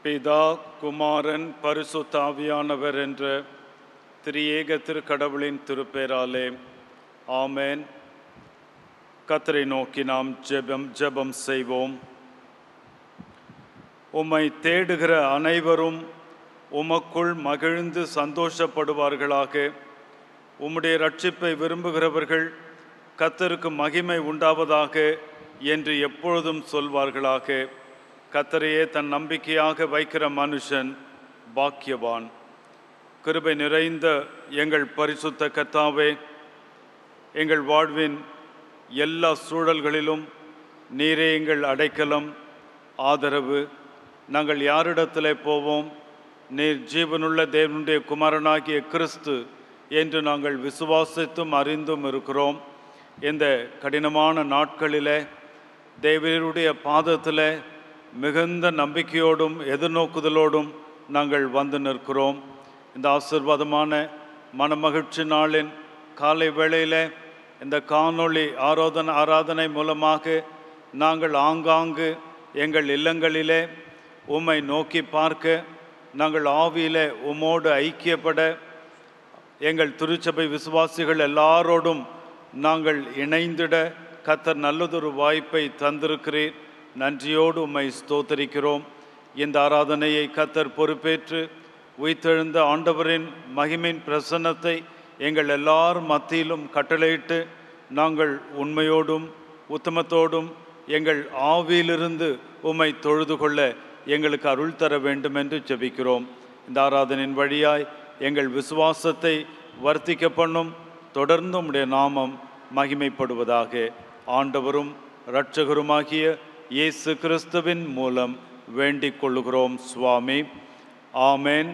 பிதா குமாரன் பரிசுத்தாவியானவர் என்ற திரியேக திருக்கடவுளின் திருப்பேராலே ஆமென் கத்தரை நோக்கி நாம் ஜெபம் ஜெபம் செய்வோம் உம்மை தேடுகிற அனைவரும் உமக்குள் மகிழ்ந்து சந்தோஷப்படுவார்களாக உம்முடைய ரட்சிப்பை விரும்புகிறவர்கள் கத்தருக்கு மகிமை உண்டாவதாக என்று எப்பொழுதும் சொல்வார்களாக கத்தரையே தன் நம்பிக்கையாக வைக்கிற மனுஷன் பாக்கியவான் கிருபை நிறைந்த எங்கள் பரிசுத்த கத்தாவே எங்கள் வாழ்வின் எல்லா சூழல்களிலும் நீரே எங்கள் அடைக்கலம் ஆதரவு நாங்கள் யாரிடத்திலே போவோம் நீர் ஜீவனுள்ள தேவனுடைய குமாரனாகிய கிறிஸ்து என்று நாங்கள் விசுவாசித்தும் அறிந்தும் இருக்கிறோம் இந்த கடினமான நாட்களிலே தேவருடைய பாதத்தில் மிகுந்த நம்பிக்கையோடும் எதிர்நோக்குதலோடும் நாங்கள் வந்து நிற்கிறோம் இந்த ஆசிர்வாதமான மனமகிழ்ச்சி நாளின் காலை வேளையிலே இந்த காணொளி ஆராதனை ஆராதனை மூலமாக நாங்கள் ஆங்காங்கு எங்கள் இல்லங்களிலே உம்மை நோக்கி பார்க்க நாங்கள் ஆவியிலே உம்மோடு ஐக்கியப்பட எங்கள் திருச்சபை விசுவாசிகள் எல்லாரோடும் நாங்கள் இணைந்திட கத்தர் நல்லதொரு வாய்ப்பை தந்திருக்கிறீர் நன்றியோடு உம்மை ஸ்தோத்தரிக்கிறோம் இந்த ஆராதனையை கத்தர் பொறுப்பேற்று உயிர்த்தெழுந்த ஆண்டவரின் மகிமின் பிரசன்னத்தை எங்கள் எல்லார் மத்தியிலும் கட்டளையிட்டு நாங்கள் உண்மையோடும் உத்தமத்தோடும் எங்கள் ஆவியிலிருந்து உம்மை தொழுது கொள்ள எங்களுக்கு அருள் தர வேண்டும் என்று ஜெபிக்கிறோம் இந்த ஆராதனின் வழியாய் எங்கள் விசுவாசத்தை வர்த்திக்க பண்ணும் தொடர்ந்து உம்முடைய நாமம் மகிமைப்படுவதாக ஆண்டவரும் இரட்சகருமாகிய இயேசு கிறிஸ்துவின் மூலம் வேண்டிக் கொள்ளுகிறோம் சுவாமி ஆமேன்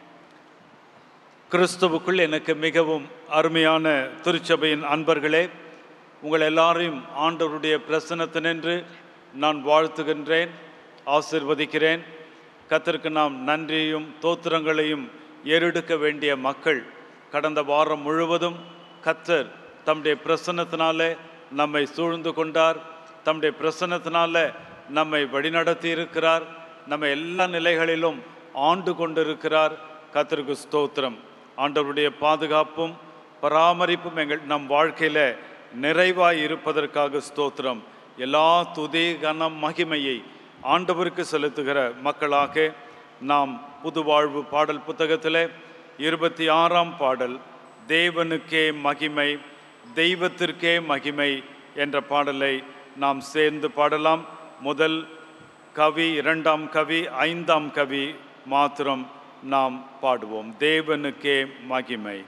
கிறிஸ்துவுக்குள் எனக்கு மிகவும் அருமையான திருச்சபையின் அன்பர்களே உங்கள் எல்லாரையும் ஆண்டவருடைய பிரசனத்தினின்று நான் வாழ்த்துகின்றேன் ஆசிர்வதிக்கிறேன் கத்திற்கு நாம் நன்றியையும் தோத்திரங்களையும் ஏறெடுக்க வேண்டிய மக்கள் கடந்த வாரம் முழுவதும் கத்தர் தம்முடைய பிரசன்னத்தினாலே நம்மை சூழ்ந்து கொண்டார் தம்முடைய பிரசன்னத்தினால நம்மை வழிநடத்தி இருக்கிறார் நம்ம எல்லா நிலைகளிலும் ஆண்டு கொண்டிருக்கிறார் கத்தருக்கு ஸ்தோத்திரம் ஆண்டவருடைய பாதுகாப்பும் பராமரிப்பும் எங்கள் நம் வாழ்க்கையில் நிறைவாய் இருப்பதற்காக ஸ்தோத்திரம் எல்லா துதி கனம் மகிமையை ஆண்டவருக்கு செலுத்துகிற மக்களாக நாம் புது வாழ்வு பாடல் புத்தகத்தில் இருபத்தி ஆறாம் பாடல் தேவனுக்கே மகிமை தெய்வத்திற்கே மகிமை என்ற பாடலை நாம் சேர்ந்து பாடலாம் முதல் கவி இரண்டாம் கவி ஐந்தாம் கவி மாத்திரம் நாம் பாடுவோம் தேவனுக்கே மகிமை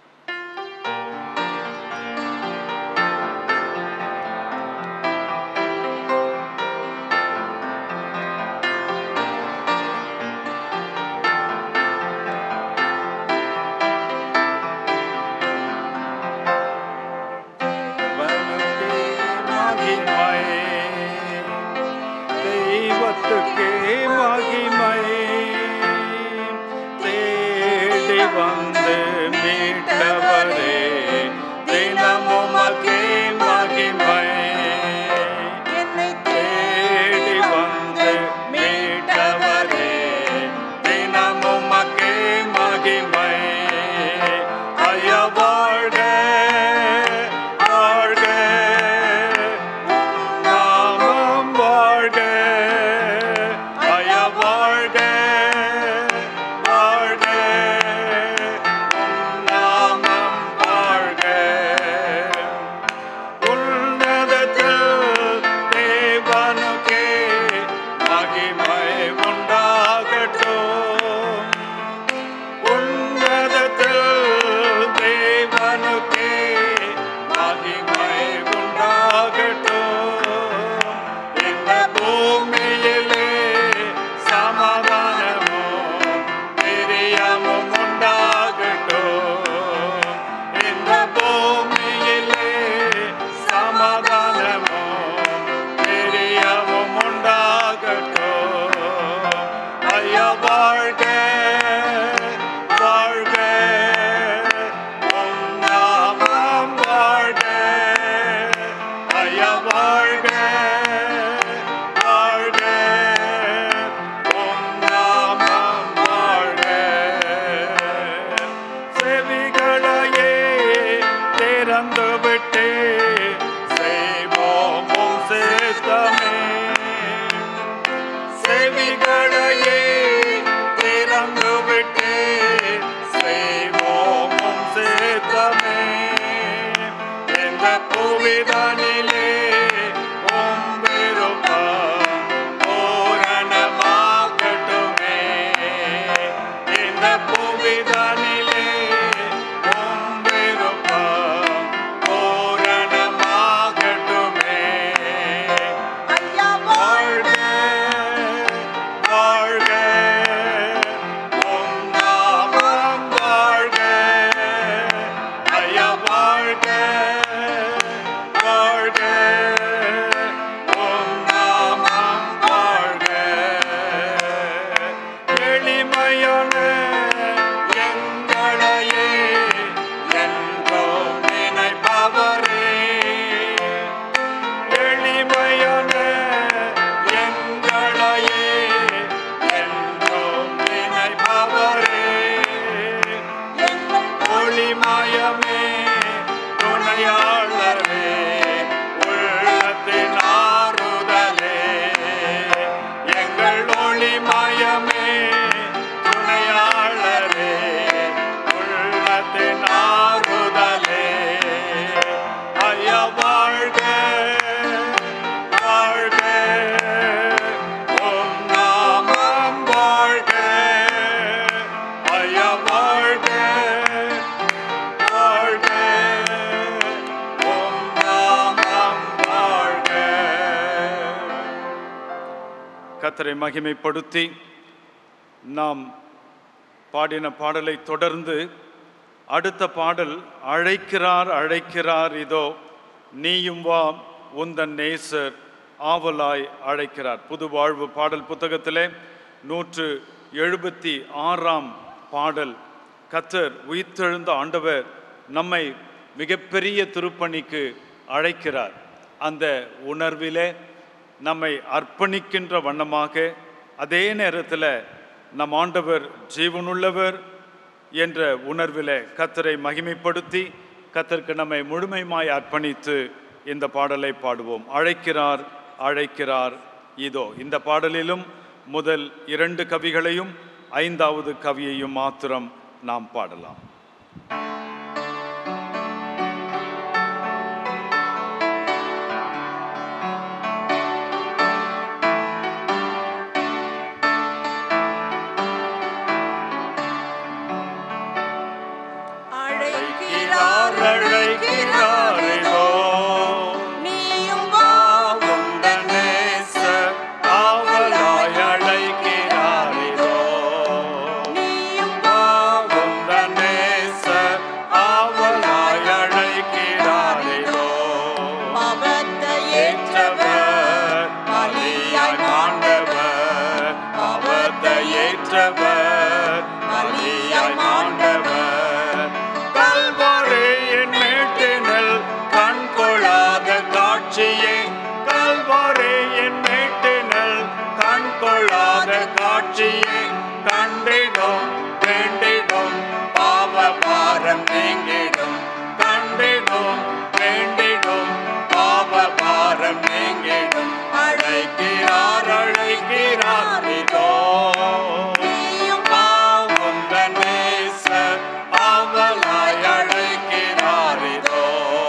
தேவனுக்கே மகிமை தெய்வத்துக்கே மகிமை தேடி வந்து மீட்டவரே தினமும் மகே மகிமை என்னை தேடி வந்து மீட்டவரே தினமும் மகே மகிமை ஐயா வாழ்க வாழ்க நாமம் வாழ்க ஐயா வாழ்க வாழ்க நாமம் வாழ்க சித்தமே செவிகளையே திறந்து விட்டு செய்வோமும் சித்தமே இந்த புவிதனிலே உம் விருப்பம் பூரணமாகட்டுமே இந்த புவிதனிலே உம் விருப்பம் பூரணமாகட்டுமே ஐயா வாழ்க வாழ்க வாழ்க உம் நாமம் வாழ்க ஐயா வாழ்க வாழ்க உம் நாமம் வாழ்க எளிமையான எங்களையே என்றும் நினைப்பவரே எளிமையான எங்களையே என்றும் நினைப்பவரே எங்கள் ஒளிமயமே துணையாளரே உள்ளத்தின் ஆறுதலே எங்கள் ஒளிமயமே துணையாளரே உள்ளத்தின் ஆறுதலே ஐயா வாழ்க வாழ்க உம் நாமம் வாழ்க ஐயா வாழ்க வாழ்க உம் நாமம் வாழ்க கத்தரை மகிமைப்படுத்தி நாம் பாடின பாடலை தொடர்ந்து அடுத்த பாடல் அழைக்கிறார் அழைக்கிறார் இதோ நீயும் வா உந்தன் நேசர் ஆவலாய் அழைக்கிறார் புது வாழ்வு பாடல் புத்தகத்திலே நூற்று எழுபத்தி ஆறாம் பாடல் கத்தர் உயிர்த்தெழுந்த ஆண்டவர் நம்மை மிகப்பெரிய திருப்பணிக்கு அழைக்கிறார் அந்த உணர்விலே நம்மை அர்ப்பணிக்கின்ற வண்ணமாக அதே நேரத்தில் நம் ஆண்டவர் ஜீவனுள்ளவர் என்ற உணர்விலே கத்தரை மகிமைப்படுத்தி கத்தருக்கு நம்மை முழுமையுமாய் அர்ப்பணித்து இந்த பாடலை பாடுவோம் அழைக்கிறார் அழைக்கிறார் இதோ இந்த பாடலிலும் முதல் இரண்டு கவிகளையும் ஐந்தாவது கவியையும் மாத்திரம் நாம் பாடலாம் அழைக்கிறார் அழைக்கிறார் இதோ நீயும் வா உந்தன் நேசர் ஆவலாய் அழைக்கிறார் இதோ நீயும் வா உந்தன் நேசர் ஆவலாய் அழைக்கிறார் இதோ பாவத்தை ஏற்றவர் ஏற்றவர் பலியாய் மாண்டவர் பாவத்தை ஏற்றவர் பலியாய் மாண்டவர் கல்வாரியின் மேட்டினில் கண் கொள்ளாத காட்சியே கல்வாரியின் மேட்டினில் கண் கொள்ளாத காட்சியே கண்டிடும் வேண்டிடும் பாவ பாரம் நீங்கிடும் கண்டிடும் வேண்டிடும் பாவ பாரம் நீங்கிடும் அழைக்கிறார் அழைக்கிறார் இதோ நீயும் வா உந்தன் நேசர் ஆவலாய் அழைக்கிறார் இதோ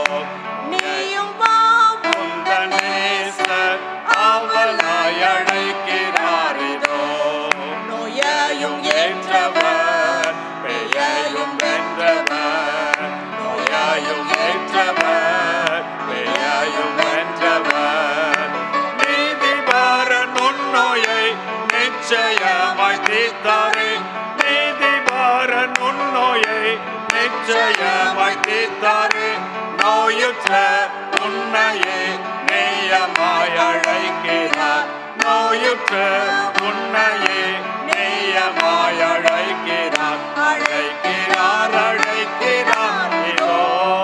நீயும் வா உந்தன் நேசர் ஆவலாய் அழைக்கிறார் இதோ நோயையும் ஏற்றவர் பெயரையும் வென்றவர் நோயாயும் ஏற்றவர் பெயரையும் வென்றவர் நீதிபாரன் உன்னோயை நிச்சயமாய் தீர்த்தாரே நீதிபாரன் உன்னோயை நிச்சயமாய் தீர்த்தாரே நோயுற்ற உன்னையே நேயமாய் அழைக்கிறார் நோயுற்ற உன்னையே நேயமாய் அழைக்கிறார் அழைக்கிறார் அழைக்கிறார் இதோ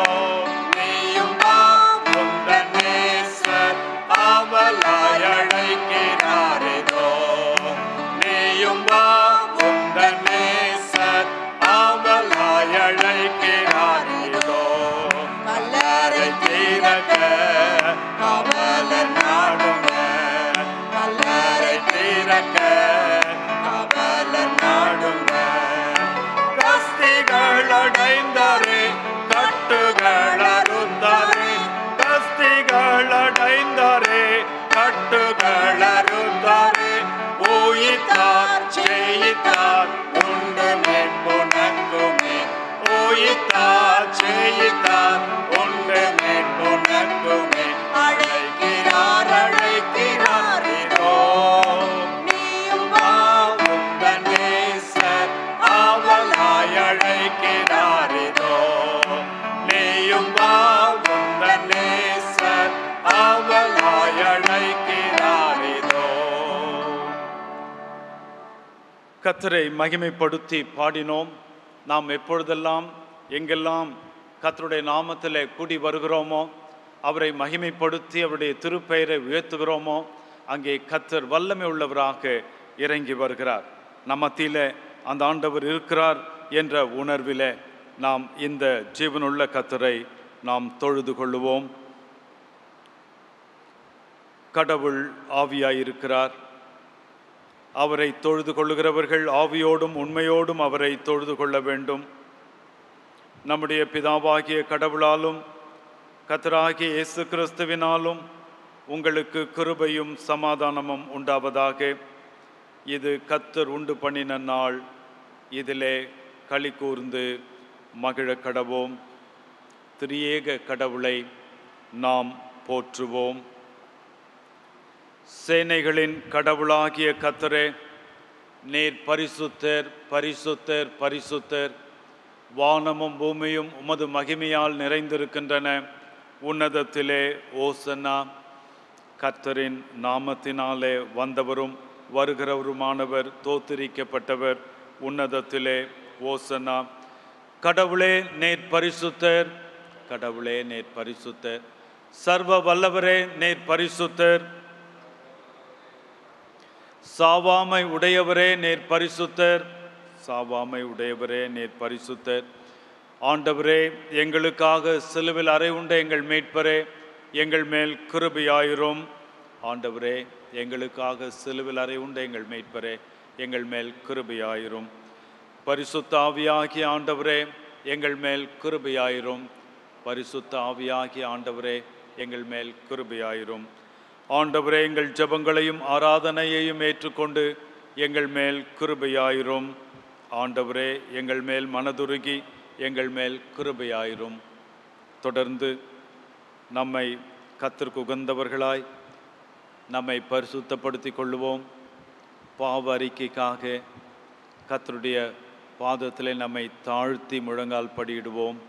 நீயும் வா உந்தன் நேசர் ஆவலாய் அழைக்கிறார் இதோ நீயும் வா உந்தன் நேசர் ஆவலாய் அழைக்கிறார் இதோ கல்லறை கல்லறை தீரக்க காவலர் நாடுங்க திறக்க காவலர் நாடுங்க கஸ்திகள் அடைந்தாரே கட்டுகள் அறுந்தாரே கஸ்திகள் அடைந்தாரே கட்டுகள் அறுந்தாரே ஊயித்தார் செய்யித்தார் உண்டு மேற்புணக்குமே ஊயித்தார் செய்யித்தார் உண்டு மேற்புணக்குமே அழைக்கிறார் அழைக்கிறார் இதோ நீயும் வா உந்தன் நேசர் ஆவலாய் அழைக்கிறாரிதோ நீயும் வா உந்தன் நேசர் ஆவலாய் அழைக்கிறாரிதோ கத்தரை மகிமைப்படுத்தி பாடினோம் நாம் எப்பொழுதெல்லாம் எங்கெல்லாம் கத்தருடைய நாமத்தில் கூடி வருகிறோமோ அவரை மகிமைப்படுத்தி அவருடைய திருப்பெயரை உயர்த்துகிறோமோ அங்கே கத்தர் வல்லமை உள்ளவராக இறங்கி வருகிறார் நம் மத்தியிலே அந்த ஆண்டவர் இருக்கிறார் என்ற உணர்விலே நாம் இந்த ஜீவனுள்ள கத்தரை நாம் தொழுது கொள்ளுவோம் கடவுள் ஆவியாயிருக்கிறார் அவரை தொழுது கொள்ளுகிறவர்கள் ஆவியோடும் உண்மையோடும் அவரை தொழுது கொள்ள வேண்டும் நம்முடைய பிதாவாகிய கடவுளாலும் கத்தராகிய இயேசு கிறிஸ்துவினாலும் உங்களுக்கு கிருபையும் சமாதானமும் உண்டாவதாக இது கத்தர் உண்டு பண்ணின நாள் இதிலே களி கூர்ந்து மகிழ கடவோம் திரியேக கடவுளை நாம் போற்றுவோம் சேனைகளின் கடவுளாகிய கத்தரே நீர் பரிசுத்தர் பரிசுத்தர் பரிசுத்தர் வானமும் பூமியும் உமது மகிமையால் நிறைந்திருக்கின்றன உன்னதத்திலே ஓசன்னா கர்த்தரின் நாமத்தினாலே வந்தவரும் வருகிறவருமானவர் தோத்திரிக்கப்பட்டவர் உன்னதத்திலே ஓசன்னா கடவுளே நேர் பரிசுத்தர் கடவுளே நேர் பரிசுத்தர் சர்வ வல்லவரே நேர் பரிசுத்தர் சாவாமை உடையவரே நேர் பரிசுத்தர் சாவாமை உடையவரே நேர் பரிசுத்தர் ஆண்டவரே எங்களுக்காக சிலுவில் அறை உண்ட எங்கள் மீட்பரே எங்கள் மேல் கிருபையாயிரும் ஆண்டவரே எங்களுக்காக சிலுவில் அறை உண்ட எங்கள் மீட்பரே எங்கள் மேல் கிருபையாயிரும் பரிசுத்த ஆவியாகிய ஆண்டவரே எங்கள் மேல் கிருபையாயிரும் பரிசுத்த ஆவியாகிய ஆண்டவரே எங்கள் மேல் கிருபையாயிரும் ஆண்டவரே எங்கள் ஜெபங்களையும் ஆராதனையையும் ஏற்றுக்கொண்டு எங்கள் மேல் கிருபையாயிரும் ஆண்டவரே எங்கள் மேல் மனதுருகி எங்கள் மேல் கிருபையாயிரும் தொடர்ந்து நம்மை கத்திற்கு உகந்தவர்களாய் நம்மை பரிசுத்தப்படுத்திக் கொள்ளுவோம் பாவ அறிக்கைக்காக கத்தருடைய பாதத்திலே நம்மை தாழ்த்தி முழங்கால் படியிடுவோம்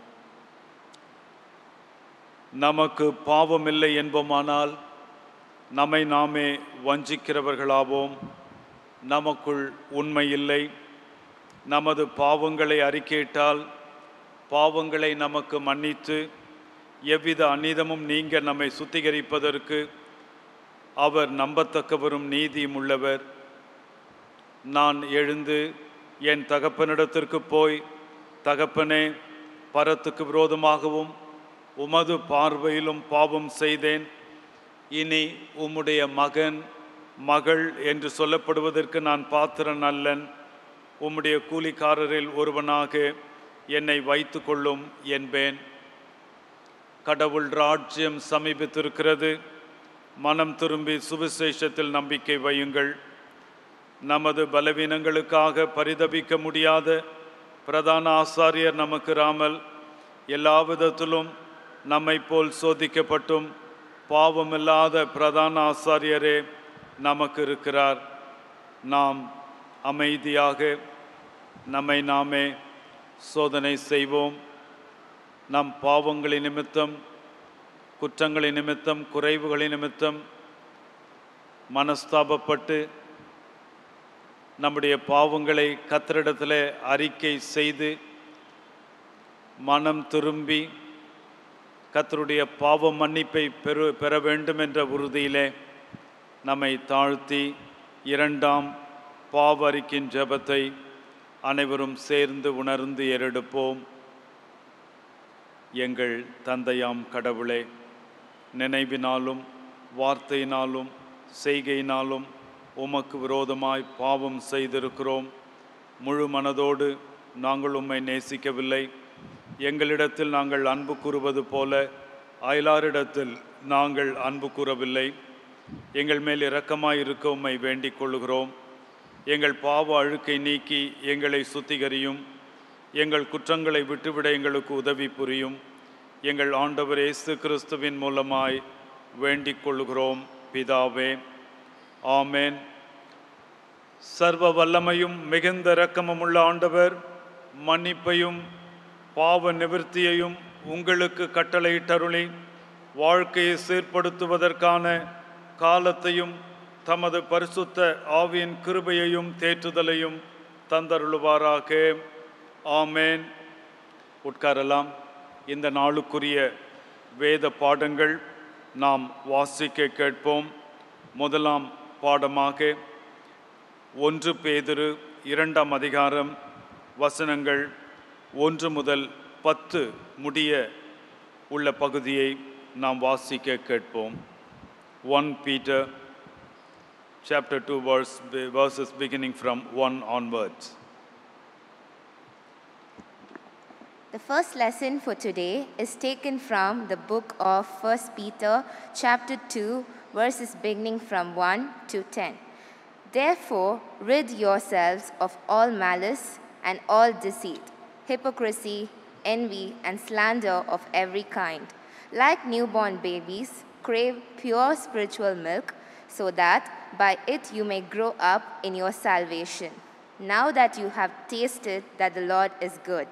நமக்கு பாவமில்லை என்போமானால் நம்மை நாமே வஞ்சிக்கிறவர்களாவோம் நமக்குள் உண்மை இல்லை நமது பாவங்களை அறிக்கையிட்டால் பாவங்களை நமக்கு மன்னித்து எவ்வித அநீதமும் நீங்க நம்மை சுத்திகரிப்பதற்கு அவர் நம்பத்தக்கவரும் நீதியும் உள்ளவர் நான் எழுந்து என் தகப்பனிடத்திற்கு போய் தகப்பனே பரத்துக்கு விரோதமாகவும் உமது பார்வையிலும் பாவம் செய்தேன் இனி உம்முடைய மகன் மகள் என்று சொல்லப்படுவதற்கு நான் பாத்திரன் அல்லன் உம்முடைய கூலிக்காரரில் ஒருவனாக என்னை வைத்து கொள்ளும் என்பேன் கடவுள் ராஜ்யம் சமீபித்திருக்கிறது மனம் திரும்பி சுவிசேஷத்தில் நம்பிக்கை வையுங்கள் நமது பலவீனங்களுக்காக பரிதபிக்க முடியாத பிரதான ஆசாரியர் நமக்கு ராமல் எல்லா விதத்திலும் நம்மை போல் சோதிக்கப்பட்டும் பாவமில்லாத பிரதான ஆசாரியரே நமக்கு இருக்கிறார் நாம் அமைதியாக நம்மை நாமே சோதனை செய்வோம் நம் பாவங்களின் நிமித்தம் குற்றங்களின் நிமித்தம் குறைவுகளின் நிமித்தம் மனஸ்தாபப்பட்டு நம்முடைய பாவங்களை கத்தரிடத்தில் அறிக்கை செய்து மனம் திரும்பி கத்தருடைய பாவ மன்னிப்பை பெறு பெற வேண்டும் என்ற உறுதியிலே நம்மை தாழ்த்தி இரண்டாம் பாவ அறிக்கின் ஜெபத்தை அனைவரும் சேர்ந்து உணர்ந்து ஏறெடுப்போம் எங்கள் தந்தையாம் கடவுளே நினைவினாலும் வார்த்தையினாலும் செய்கையினாலும் உமக்கு விரோதமாய் பாவம் செய்திருக்கிறோம் முழு மனதோடு நாங்கள் உம்மை நேசிக்கவில்லை எங்களிடத்தில் நாங்கள் அன்பு கூறுவது போல அயலாரிடத்தில் நாங்கள் அன்பு கூறவில்லை எங்கள் மேல் இரக்கமாய் இருக்க உம்மை வேண்டிக் கொள்கிறோம் எங்கள் பாவ அழுக்கை நீக்கி எங்களை சுத்திகரியும் எங்கள் குற்றங்களை விட்டுவிட எங்களுக்கு உதவி புரியும் எங்கள் ஆண்டவர் இயேசு கிறிஸ்துவின் மூலமாய் வேண்டிக் கொள்கிறோம் பிதாவே ஆமென் சர்வ வல்லமையும் மிகுந்த இரக்கமும் உள்ள ஆண்டவர் மன்னிப்பையும் பாவ நிவிர்த்தியையும் உங்களுக்கு கட்டளையிட்டருளி வாழ்க்கையை சீர்படுத்துவதற்கான காலத்தையும் தமது பரிசுத்த ஆவியின் கிருபையையும் தேற்றுதலையும் தந்தருளுவாராக ஆமேன் உட்காரலாம் இந்த நாளுக்குரிய வேத பாடங்கள் நாம் வாசிக்க கேட்போம் முதலாம் பாடமாக ஒன்று பேதுரு இரண்டாம் அதிகாரம் வசனங்கள் ஒன்று முதல் பத்து முடிய உள்ள பகுதியை நாம் வாசிக்க கேட்போம் one Peter chapter two verse verses beginning from one onwards The first lesson for today is taken from the book of 1 Peter, chapter 2, verses beginning from 1 to 10. Therefore, rid yourselves of all malice and all deceit, hypocrisy, envy, and slander of every kind. Like newborn babies, crave pure spiritual milk, so that by it you may grow up in your salvation. Now that you have tasted that the Lord is good.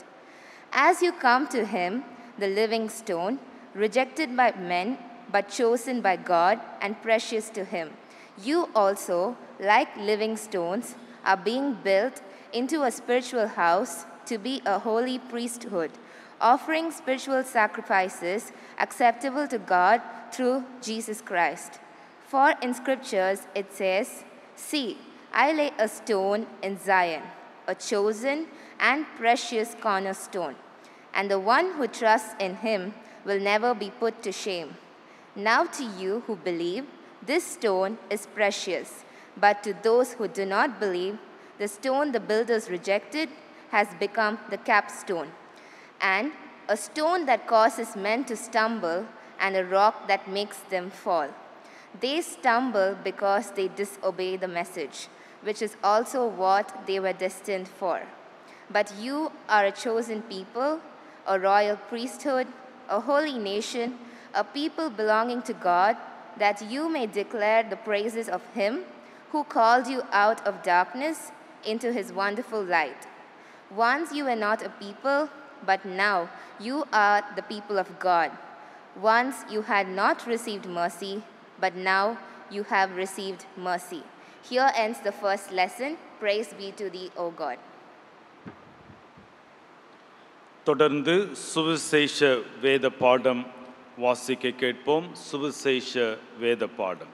As you come to him, the living stone, rejected by men, but chosen by God and precious to him, you also, like living stones, are being built into a spiritual house to be a holy priesthood, offering spiritual sacrifices acceptable to God through Jesus Christ. For in scriptures it says, See, I lay a stone in Zion, a chosen and precious cornerstone, and the one who trusts in him will never be put to shame. Now, to you who believe, this stone is precious, but to those who do not believe, the stone the builders rejected has become the capstone, and a stone that causes men to stumble, and a rock that makes them fall. They stumble because they disobey the message, which is also what they were destined for. But you are a chosen people, a royal priesthood, a holy nation, a people belonging to God, that you may declare the praises of Him who called you out of darkness into His wonderful light. Once you were not a people, but now you are the people of God. Once you had not received mercy, but now you have received mercy. Here ends the first lesson. Praise be to thee, O God. தொடர்ந்து சுவிசேஷ வேத பாடம் வாசிக்க கேட்போம் சுவிசேஷ வேத பாடம்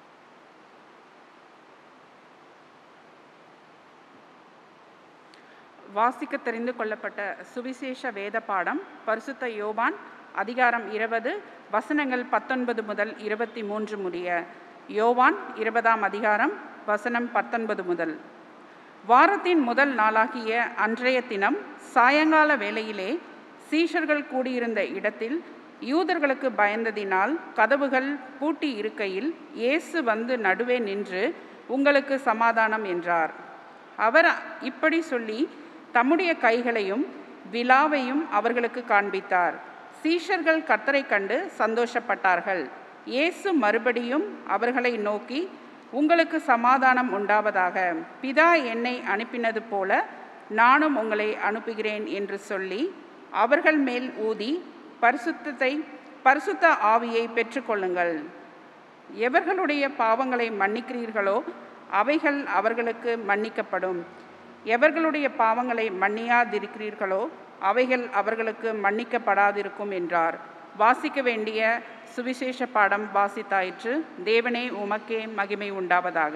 வாசிக்க தெரிந்து கொள்ளப்பட்ட சுவிசேஷ வேத பாடம் பரிசுத்த யோவான் அதிகாரம் இருபது வசனங்கள் பத்தொன்பது முதல் இருபத்தி மூன்று முடிய யோவான் இருபதாம் அதிகாரம் வசனம் பத்தொன்பது முதல் வாரத்தின் முதல் நாளாகிய அன்றைய தினம் சாயங்கால வேளையிலே சீஷர்கள் கூடியிருந்த இடத்தில் யூதர்களுக்கு பயந்ததினால் கதவுகள் பூட்டி இருக்கையில் இயேசு வந்து நடுவே நின்று உங்களுக்கு சமாதானம் என்றார் அவர் இப்படி சொல்லி தம்முடைய கைகளையும் விலாவையும் அவர்களுக்கு காண்பித்தார் சீஷர்கள் கர்த்தரை கண்டு சந்தோஷப்பட்டார்கள் இயேசு மறுபடியும் அவர்களை நோக்கி உங்களுக்கு சமாதானம் உண்டாவதாக பிதா என்னை அனுப்பினது போல நானும் உங்களை அனுப்புகிறேன் என்று சொல்லி அவர்கள் மேல் ஊதி பரிசுத்தத்தை பரிசுத்த ஆவியை பெற்றுக்கொள்ளுங்கள் எவர்களுடைய பாவங்களை மன்னிக்கிறீர்களோ அவைகள் அவர்களுக்கு மன்னிக்கப்படும் எவர்களுடைய பாவங்களை மன்னியாதிருக்கிறீர்களோ அவைகள் அவர்களுக்கு மன்னிக்கப்படாதிருக்கும் என்றார் வாசிக்க வேண்டிய சுவிசேஷ பாடம் வாசித்தாயிற்று தேவனே உமக்கே மகிமை உண்டாவதாக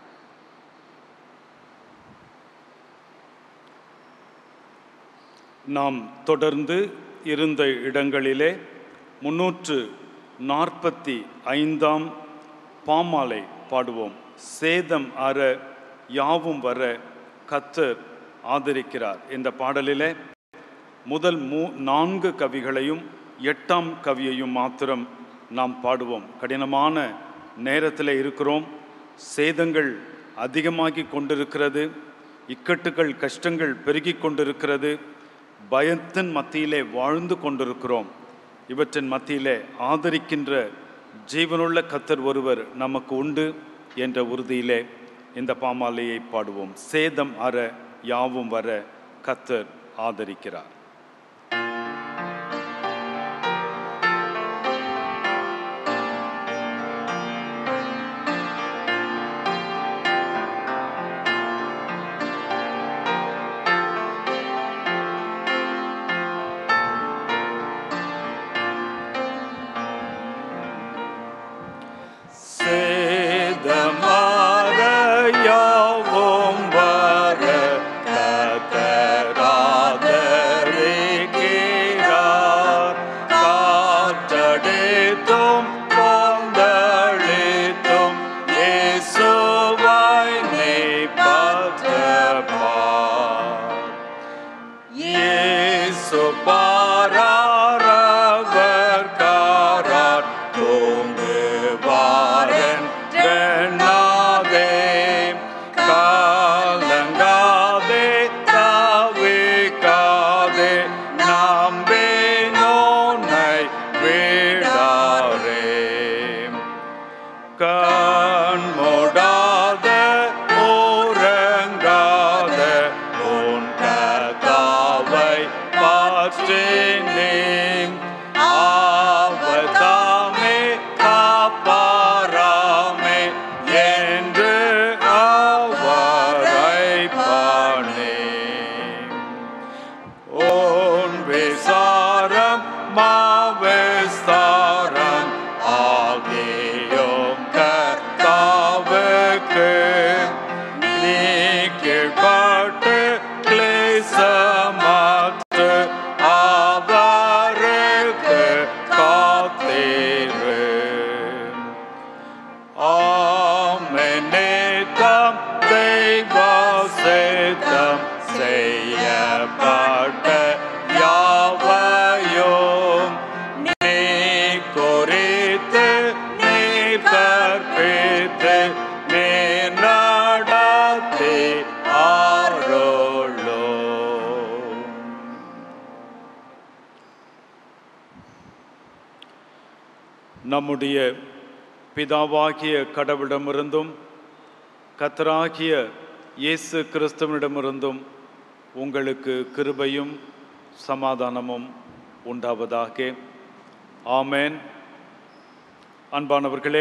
நாம் தொடர்ந்து இருந்த இடங்களிலே முன்னூற்று நாற்பத்தி ஐந்தாம் பாமாலை பாடுவோம் சேதம் அற யாவும் வர கத்தர் ஆதரிக்கிறார் இந்த பாடலிலே முதல் மூ நான்கு கவிகளையும் எட்டாம் கவியையும் மாத்திரம் நாம் பாடுவோம் கடினமான நேரத்தில் இருக்கிறோம் சேதங்கள் அதிகமாகி கொண்டிருக்கிறது இக்கட்டுகள் கஷ்டங்கள் பெருகி கொண்டிருக்கிறது பயத்தின் மத்தியிலே வாழ்ந்து கொண்டிருக்கிறோம் இவற்றின் மத்தியிலே ஆதரிக்கின்ற ஜீவனுள்ள கத்தர் ஒருவர் நமக்கு உண்டு என்ற உறுதியிலே இந்த பாமாலையை பாடுவோம் சேதம் அற யாவும் வர கத்தர் ஆதரிக்கிறார் சேதமார யாவும் வர கத்தராதரிக்கிறார். காற்றடித்தும் கொந்தளித்தும் இயேசுவை நீ பற்றப்பார். இயேசு பாராரவர் காரார் தூங்குவாரன் எண்ணாதே காலங்காதே தவிக்காதே நம்பினோனை விடாரே கண் மூடாத உறங்காத உன் கதாவை பாற்றினேன் ஆவதாமே காப்பாராமே என்று அவரை பானேன் உன் விசாரம் மாவிஸ்தாரம் ஆகியோம் கர்த்தாவுக்கு நீ கீழ்பட்டு கிளேசமற்று அவருக்கு காத்தீரு ஆமெனேதம் தெய்வசேதம் செய்யப்பட்ட யாவையும் நீ குறித்து நீ கற்பித்து நீ நடத்தி ஆரோளோ நம்முடைய பிதாவாகிய கடவுளிடமிருந்தும் கத்தராகிய இயேசு கிறிஸ்துவனிடமிருந்தும் உங்களுக்கு கிருபையும் சமாதானமும் உண்டாவதாக ஆமென் அன்பானவர்களே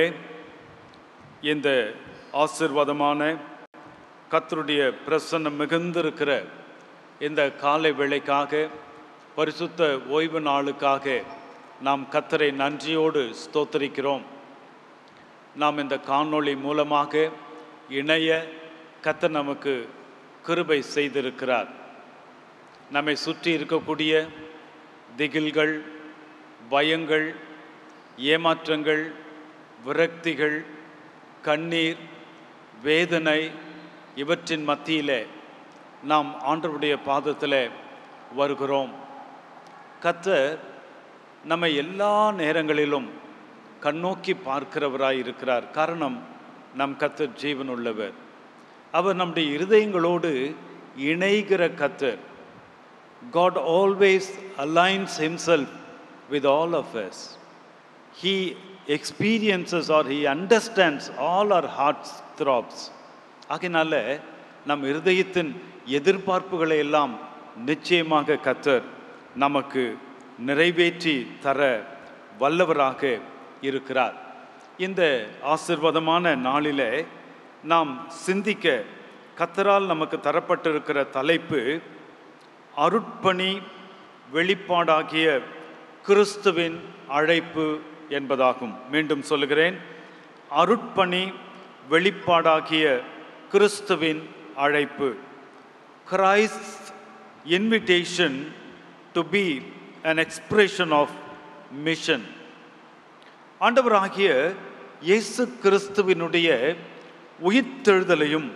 இந்த ஆசிர்வாதமான கத்தருடைய பிரசன்னம் மிகுந்திருக்கிற இந்த காலை வேளைக்காக பரிசுத்த ஓய்வு நாளுக்காக நாம் கத்தரை நன்றியோடு ஸ்தோத்தரிக்கிறோம் நாம் இந்த காணொளி மூலமாக இணைய கத்தர் நமக்கு கிருபை செய்திருக்கிறார் நம்மை சுற்றி இருக்கக்கூடிய திகில்கள் பயங்கள் ஏமாற்றங்கள் விரக்திகள் கண்ணீர் வேதனை இவற்றின் மத்தியிலே நாம் ஆண்டவருடைய பாதத்தில் வருகிறோம் கத்தர் நம்மை எல்லா நேரங்களிலும் கண்ணோக்கி பார்க்கிறவராய் இருக்கிறார் காரணம் நம் கத்தர் ஜீவன் உள்ளவர் அவர் நம்முடைய இருதயங்களோடு இணைகிற கத்தர் God always aligns himself with all of us. He experiences or he understands all our heart's throbs. ஆகையினால நம் இருதயத்தின் எதிர்பார்ப்புகளை எல்லாம் நிச்சயமாக கத்தர் நமக்கு நிறைவேற்றி தர வல்லவராக இருக்கிறார் இந்த ஆசிர்வாதமான நாளிலே நாம் சிந்திக்க கத்தரால் நமக்கு தரப்பட்டிருக்கிற தலைப்பு அருட்பணி வெளிப்பாடாகிய கிறிஸ்துவின் அழைப்பு என்பதாகும் மீண்டும் சொல்லுகிறேன் அருட்பணி வெளிப்பாடாகிய கிறிஸ்துவின் அழைப்பு Christ invitation to be an expression of mission ஆண்டவராகிய இயேசு கிறிஸ்துவினுடைய உயிர்த்தெழுதலையும்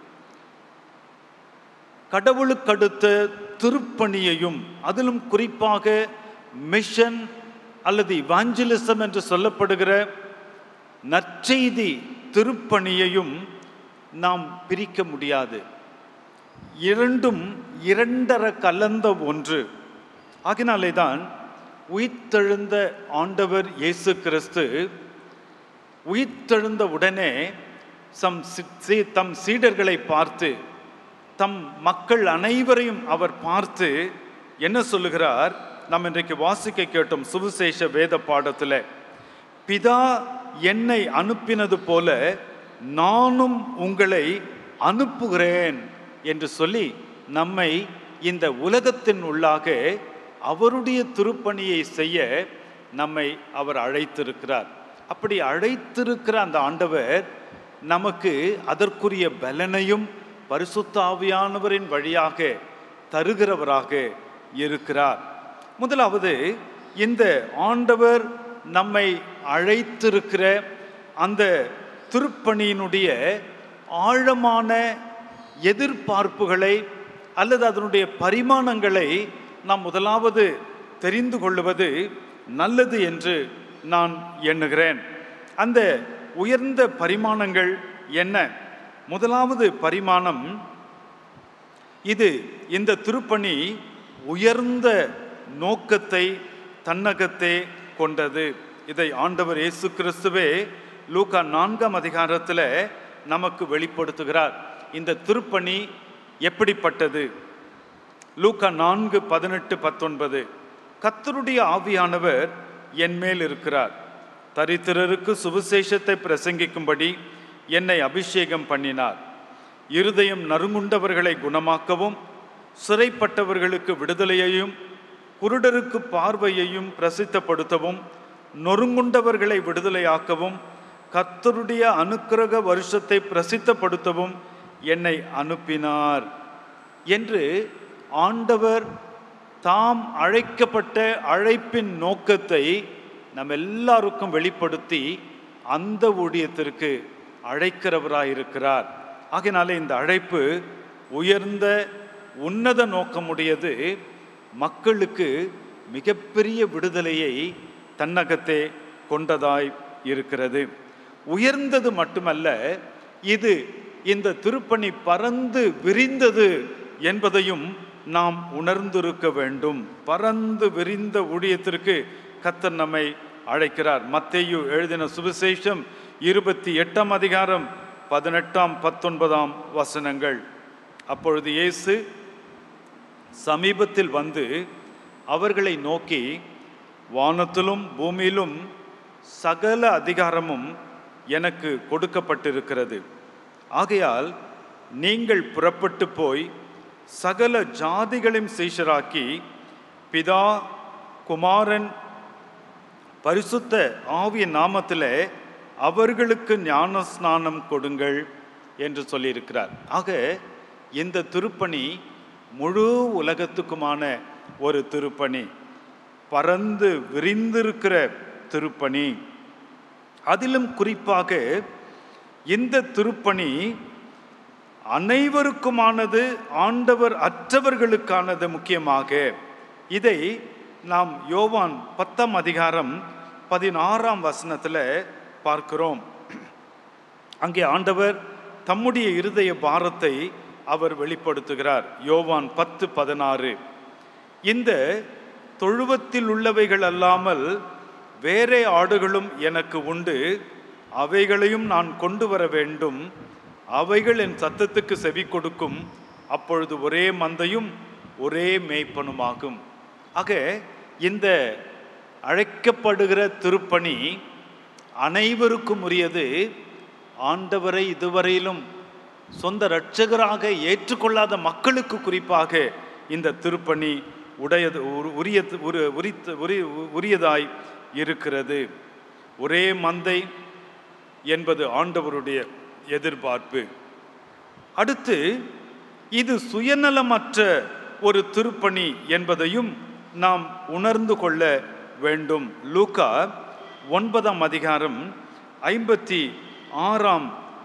கடவுளுக்கடுத்த திருப்பணியையும் அதிலும் குறிப்பாக மிஷன் அல்லது இவாஞ்சலிசம் என்று சொல்லப்படுகிற நற்செய்தி திருப்பணியையும் நாம் பிரிக்க முடியாது இரண்டும் இரண்டர கலந்த ஒன்று ஆகினாலே தான் உயிர்த்தெழுந்த ஆண்டவர் இயேசு கிறிஸ்து உயிர்த்தெழுந்த உடனே சம் சி- சீ- தம் சீடர்களை பார்த்து தம் மக்கள் அனைவரையும் அவர் பார்த்து என்ன சொல்லுகிறார் நாம் இன்றைக்கு வாசிக்க கேட்டோம் சுவிசேஷ வேத பாடத்தில் பிதா என்னை அனுப்பினது போல நானும் உங்களை அனுப்புகிறேன் என்று சொல்லி நம்மை இந்த உலகத்தின் உள்ளாக அவருடைய திருப்பணியை செய்ய நம்மை அவர் அழைத்திருக்கிறார் அப்படி அழைத்திருக்கிற அந்த ஆண்டவர் நமக்கு அதற்குரிய பலனையும் பரிசுத்த ஆவியானவரின் வழியாக தருகிறவராக இருக்கிறார் முதலாவது இந்த ஆண்டவர் நம்மை அழைத்திருக்கிற அந்த திருப்பணியினுடைய ஆழமான எதிர்பார்ப்புகளை அல்லது அதனுடைய பரிமாணங்களை நாம் முதலாவது தெரிந்து கொள்வது நல்லது என்று நான் எண்ணுகிறேன் அந்த உயர்ந்த பரிமாணங்கள் என்ன முதலாவது பரிமாணம் இது இந்த திருப்பணி உயர்ந்த நோக்கத்தை தன்னகத்தே கொண்டது இதை ஆண்டவர் இயேசு கிறிஸ்துவே லூக்கா நான்காம் அதிகாரத்தில் நமக்கு வெளிப்படுத்துகிறார் இந்த திருப்பணி எப்படிப்பட்டது லூக்கா நான்கு பதினெட்டு பத்தொன்பது கத்தருடைய ஆவியானவர் என் மேல் இருக்கிறார் தரித்திரருக்கு சுவிசேஷத்தை பிரசங்கிக்கும்படி என்னை அபிஷேகம் பண்ணினார் இருதயம் நறுங்குண்டவர்களை குணமாக்கவும் சிறைப்பட்டவர்களுக்கு விடுதலையையும் குருடருக்கு பார்வையையும் பிரசித்தப்படுத்தவும் நொறுங்குண்டவர்களை விடுதலையாக்கவும் கர்த்தருடைய அனுக்கிரக வருஷத்தை பிரசித்தப்படுத்தவும் என்னை அனுப்பினார் என்று ஆண்டவர் தாம் அழைக்கப்பட்ட அழைப்பின் நோக்கத்தை நம் எல்லாருக்கும் வெளிப்படுத்தி அந்த ஊழியத்திற்கு அழைக்கிறவராயிருக்கிறார் ஆகையினாலே இந்த அழைப்பு உயர்ந்த உன்னத நோக்கமுடையது மக்களுக்கு மிகப்பெரிய விடுதலையை தன்னகத்தே கொண்டதாய் இருக்கிறது உயர்ந்தது மட்டுமல்ல இது இந்த திருப்பணி பறந்து விரிந்தது என்பதையும் நாம் உணர்ந்திருக்க வேண்டும் பறந்து விரிந்த ஊழியத்திற்கு கத்தர் நம்மை அழைக்கிறார் மத்தேயு எழுதின சுவிசேஷம் இருபத்தி எட்டாம் அதிகாரம் பதினெட்டாம் பத்தொன்பதாம் வசனங்கள் அப்பொழுது இயேசு சமீபத்தில் வந்து அவர்களை நோக்கி வானத்திலும் பூமியிலும் சகல அதிகாரமும் எனக்கு கொடுக்கப்பட்டிருக்கிறது ஆகையால் நீங்கள் புறப்பட்டு போய் சகல ஜாதிகளையும் சீஷராக்கி பிதா குமாரன் பரிசுத்த ஆவிய நாமத்தில் அவர்களுக்கு ஞான ஸ்நானம் கொடுங்கள் என்று சொல்லியிருக்கிறார் ஆக இந்த திருப்பணி முழு உலகத்துக்குமான ஒரு திருப்பணி பறந்து விரிந்திருக்கிற திருப்பணி அதிலும் குறிப்பாக இந்த திருப்பணி அனைவருக்குமானது ஆண்டவர் அற்றவர்களுக்கானது முக்கியமாக இதை நாம் யோவான் பத்தாம் அதிகாரம் பதினாறாம் வசனத்தில் பார்க்கிறோம் அங்கே ஆண்டவர் தம்முடைய இருதய பாரத்தை அவர் வெளிப்படுத்துகிறார் யோவான் பத்து பதினாறு இந்த தொழுவத்தில் உள்ளவைகள் அல்லாமல் வேறே ஆடுகளும் எனக்கு உண்டு அவைகளையும் நான் கொண்டு வர வேண்டும் அவைகள் என் சத்தத்துக்கு செவி கொடுக்கும் அப்பொழுது ஒரே மந்தையும் ஒரே மேய்ப்பனுமாகும் ஆக இந்த அழைக்கப்படுகிற திருப்பணி அனைவருக்கும் உரியது ஆண்டவரை இதுவரையிலும் சொந்த இரட்சகராக ஏற்றுக்கொள்ளாத மக்களுக்கு குறிப்பாக இந்த திருப்பணி உடையது உரு- உரிய உரு உரித்த உரி உரியதாய் இருக்கிறது ஒரே மந்தை என்பது ஆண்டவருடைய எதிர்பார்ப்பு அடுத்து இது சுயநலமற்ற ஒரு திருப்பணி என்பதையும் நாம் உணர்ந்து கொள்ள வேண்டும் லூக்கா ஒன்பதாம் அதிகாரம் ஐம்பத்தி ஆறாம்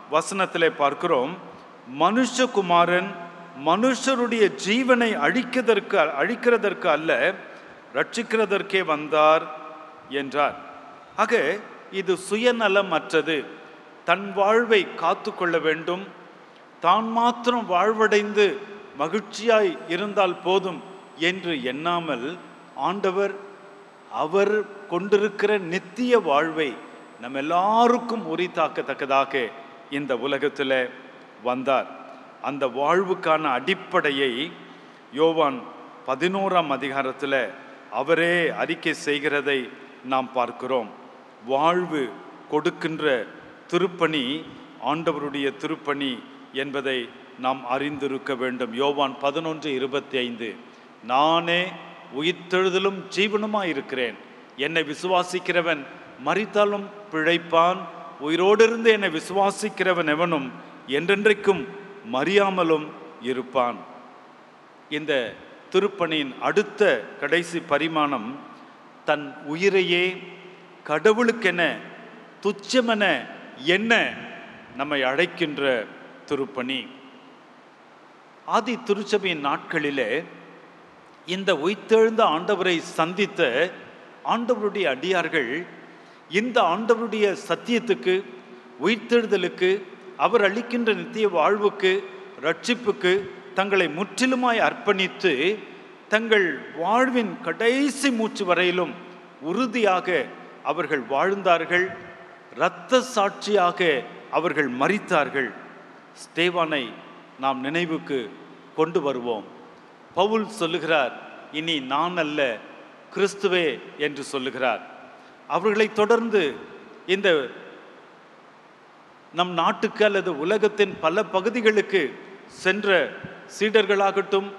வசனத்திலே பார்க்கிறோம் மனுஷகுமாரன் மனுஷருடைய ஜீவனை அழிக்கிறதற்கு அழிக்கிறதற்கு அல்ல ரட்சிக்கிறதற்கே வந்தார் என்றார் ஆக இது சுயநலமற்றது தன் வாழ்வை காத்து கொள்ள வேண்டும் தான் மாத்திரம் வாழ்வடைந்து மகிழ்ச்சியாய் இருந்தால் போதும் என்று எண்ணாமல் ஆண்டவர் அவர் கொண்டிருக்கிற நித்திய வாழ்வை நம்ம எல்லாருக்கும் உரித்தாக்கத்தக்கதாக இந்த உலகத்தில் வந்தார் அந்த வாழ்வுக்கான அடிப்படையை யோவான் பதினோராம் அதிகாரத்தில் அவரே அறிக்கை செய்கிறதை நாம் பார்க்கிறோம் வாழ்வு கொடுக்கின்ற திருப்பணி ஆண்டவருடைய திருப்பணி என்பதை நாம் அறிந்திருக்க வேண்டும் யோவான் பதினொன்று இருபத்தி ஐந்து நானே உயிர்த்தெழுதலும் ஜீவனுமாய் இருக்கிறேன் என்னை விசுவாசிக்கிறவன் மறித்தாலும் பிழைப்பான் உயிரோடு இருந்து என்னை விசுவாசிக்கிறவன் எவனும் என்றென்றைக்கும் மறியாமலும் இருப்பான் இந்த திருப்பணியின் அடுத்த கடைசி பரிமாணம் தன் உயிரையே கடவுளுக்கென துச்சமென என்ன நம்மை அழைக்கின்ற திருப்பணி ஆதி திருச்சபையின் நாட்களிலே இந்த உயிர்த்தெழுந்த ஆண்டவரை சந்தித்த ஆண்டவருடைய அடியார்கள் இந்த ஆண்டவருடைய சத்தியத்துக்கு உயிர்த்தெழுதலுக்கு அவர் அளிக்கின்ற நித்திய வாழ்வுக்கு ரட்சிப்புக்கு தங்களை முற்றிலுமாய் அர்ப்பணித்து தங்கள் வாழ்வின் கடைசி மூச்சு வரையிலும் உறுதியாக அவர்கள் வாழ்ந்தார்கள் இரத்த சாட்சியாக அவர்கள் மறித்தார்கள் ஸ்தேவானை நாம் நினைவுக்கு கொண்டு வருவோம் பவுல் சொல்லுகிறார் இனி நான் அல்ல கிறிஸ்துவே என்று சொல்லுகிறார் அவர்களை தொடர்ந்து இந்த நம் நாட்டுக்கு அல்லது உலகத்தின் பல பகுதிகளுக்கு சென்ற சீடர்களாகட்டும்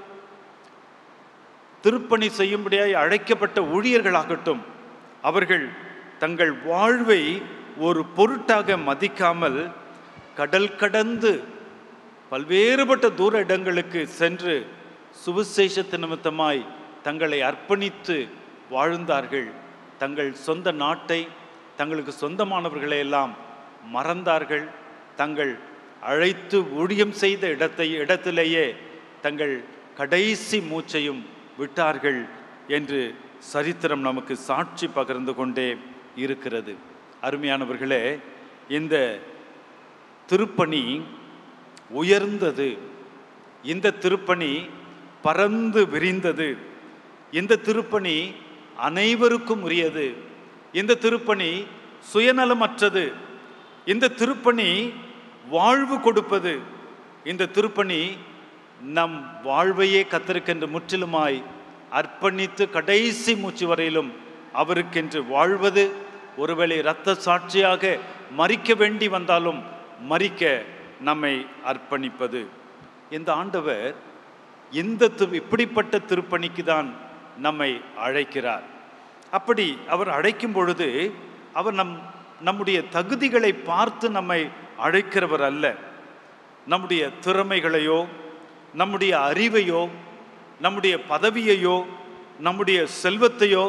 திருப்பணி செய்யும்படியாய் அழைக்கப்பட்ட ஊழியர்களாகட்டும் அவர்கள் தங்கள் வாழ்வை ஒரு பொருட்டாக மதிக்காமல் கடல் கடந்து பல்வேறுபட்ட தூர இடங்களுக்கு சென்று சுவிசேஷத்து நிமித்தமாய் தங்களை அர்ப்பணித்து வாழ்ந்தார்கள் தங்கள் சொந்த நாட்டை தங்களுக்கு சொந்தமானவர்களை எல்லாம் மறந்தார்கள் தங்கள் அழைத்து ஊழியம் செய்த இடத்தை இடத்திலேயே தங்கள் கடைசி மூச்சையும் விட்டார்கள் என்று சரித்திரம் நமக்கு சாட்சி பகிர்ந்து கொண்டே இருக்கிறது அருமையானவர்களே இந்த திருப்பணி உயர்ந்தது இந்த திருப்பணி பறந்து விரிந்தது இந்த திருப்பணி அனைவருக்கும் உரியது இந்த திருப்பணி சுயநலமற்றது இந்த திருப்பணி வாழ்வு கொடுப்பது இந்த திருப்பணி நம் வாழ்வையே கத்தருக்கென்று முற்றிலுமாய் அர்ப்பணித்து கடைசி மூச்சு வரையிலும் அவருக்கென்று வாழ்வது ஒருவேளை இரத்த சாட்சியாக மறிக்க வேண்டி வந்தாலும் மறிக்க நம்மை அர்ப்பணிப்பது இந்த ஆண்டவர் இந்த திரு இப்படிப்பட்ட திருப்பணிக்கு தான் நம்மை அழைக்கிறார் அப்படி அவர் அழைக்கும் பொழுது அவர் நம் நம்முடைய தகுதிகளை பார்த்து நம்மை அழைக்கிறவர் அல்ல நம்முடைய திறமைகளையோ நம்முடைய அறிவையோ நம்முடைய பதவியையோ நம்முடைய செல்வத்தையோ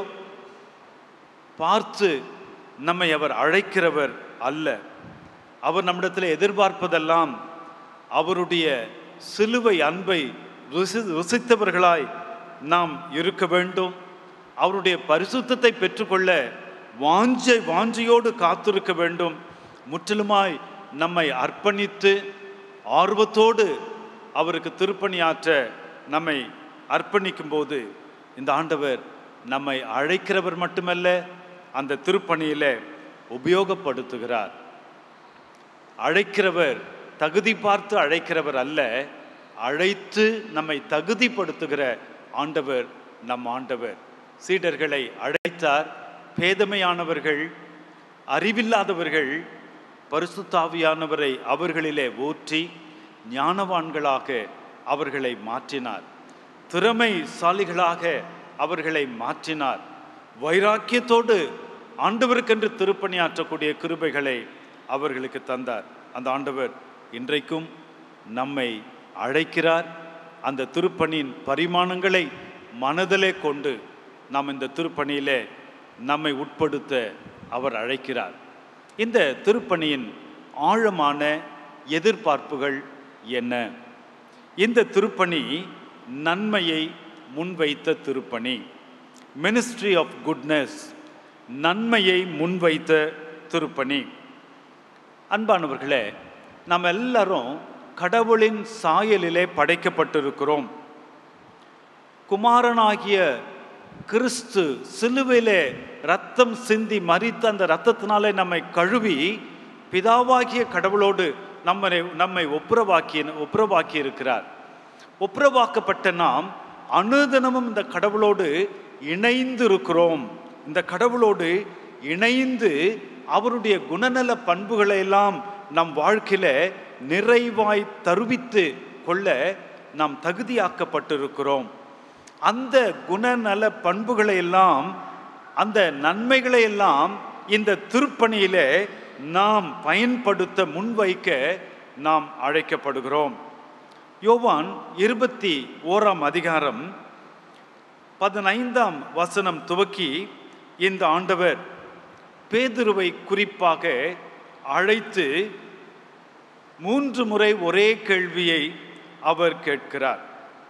பார்த்து நம்மை அவர் அழைக்கிறவர் அல்ல அவர் நம்மிடத்தில் எதிர்பார்ப்பதெல்லாம் அவருடைய சிலுவை அன்பை ருசி ருசித்தவர்களாய் நாம் இருக்க வேண்டும் அவருடைய பரிசுத்தத்தை பெற்றுக்கொள்ள வாஞ்சை வாஞ்சையோடு காத்திருக்க வேண்டும் முற்றிலுமாய் நம்மை அர்ப்பணித்து ஆர்வத்தோடு அவருக்கு திருப்பணியாற்ற நம்மை அர்ப்பணிக்கும் போது இந்த ஆண்டவர் நம்மை அழைக்கிறவர் மட்டுமல்ல அந்த திருப்பணியில உபயோகப்படுத்துகிறார் அழைக்கிறவர் தகுதி பார்த்து அழைக்கிறவர் அல்ல அழைத்து நம்மை தகுதிப்படுத்துகிற ஆண்டவர் நம் ஆண்டவர் சீடர்களை அழைத்தார் பேதமையானவர்கள் அறிவில்லாதவர்கள் பரிசுத்தாவியானவரை அவர்களிலே ஊற்றி ஞானவான்களாக அவர்களை மாற்றினார் திறமைசாலிகளாக அவர்களை மாற்றினார் வைராக்கியத்தோடு ஆண்டவருக்கென்று திருப்பணியாற்றக்கூடிய கிருபைகளை அவர்களுக்கு தந்தார் அந்த ஆண்டவர் இன்றைக்கும் நம்மை அழைக்கிறார் அந்த திருப்பணியின் பரிமாணங்களை மனதிலே கொண்டு நாம் இந்த திருப்பணியிலே நம்மை உட்படுத்த அவர் அழைக்கிறார் இந்த திருப்பணியின் ஆழமான எதிர்பார்ப்புகள் என்ன இந்த திருப்பணி நன்மையை முன்வைத்த திருப்பணி மினிஸ்ட்ரி ஆஃப் குட்னஸ் நன்மையை முன்வைத்த திருப்பணி அன்பானவர்களே நாம் எல்லாரும் கடவுளின் சாயலிலே படைக்கப்பட்டிருக்கிறோம் குமாரனாகிய கிறிஸ்து சிலுவையிலே ரத்தம் சிந்தி மறித்த அந்த ரத்தத்தினாலே நம்மை கழுவி பிதாவாகிய கடவுளோடு நம்மை நம்மை ஒப்புரவாக்கி ஒப்புரவாக்கி இருக்கிறார் ஒப்புரவாக்கப்பட்ட நாம் அனுதினமும் இந்த கடவுளோடு இணைந்து இருக்கிறோம் இந்த கடவுளோடு இணைந்து அவருடைய குணநல பண்புகளை எல்லாம் நம் வாழ்க்கையில நிறைவாய் தருவித்து கொள்ள நாம் தகுதியாக்கப்பட்டிருக்கிறோம் அந்த குணநல பண்புகளை எல்லாம் அந்த நன்மைகளை எல்லாம் இந்த திருப்பணியிலே நாம் பயன்படுத்த முன்வைக்க நாம் அழைக்கப்படுகிறோம் யோவான் இருபத்தி ஓராம் அதிகாரம் பதினைந்தாம் வசனம் துவக்கி இந்த ஆண்டவர் பேதுருவை குறிப்பாக அழைத்து மூன்று முறை ஒரே கேள்வியை அவர் கேட்கிறார்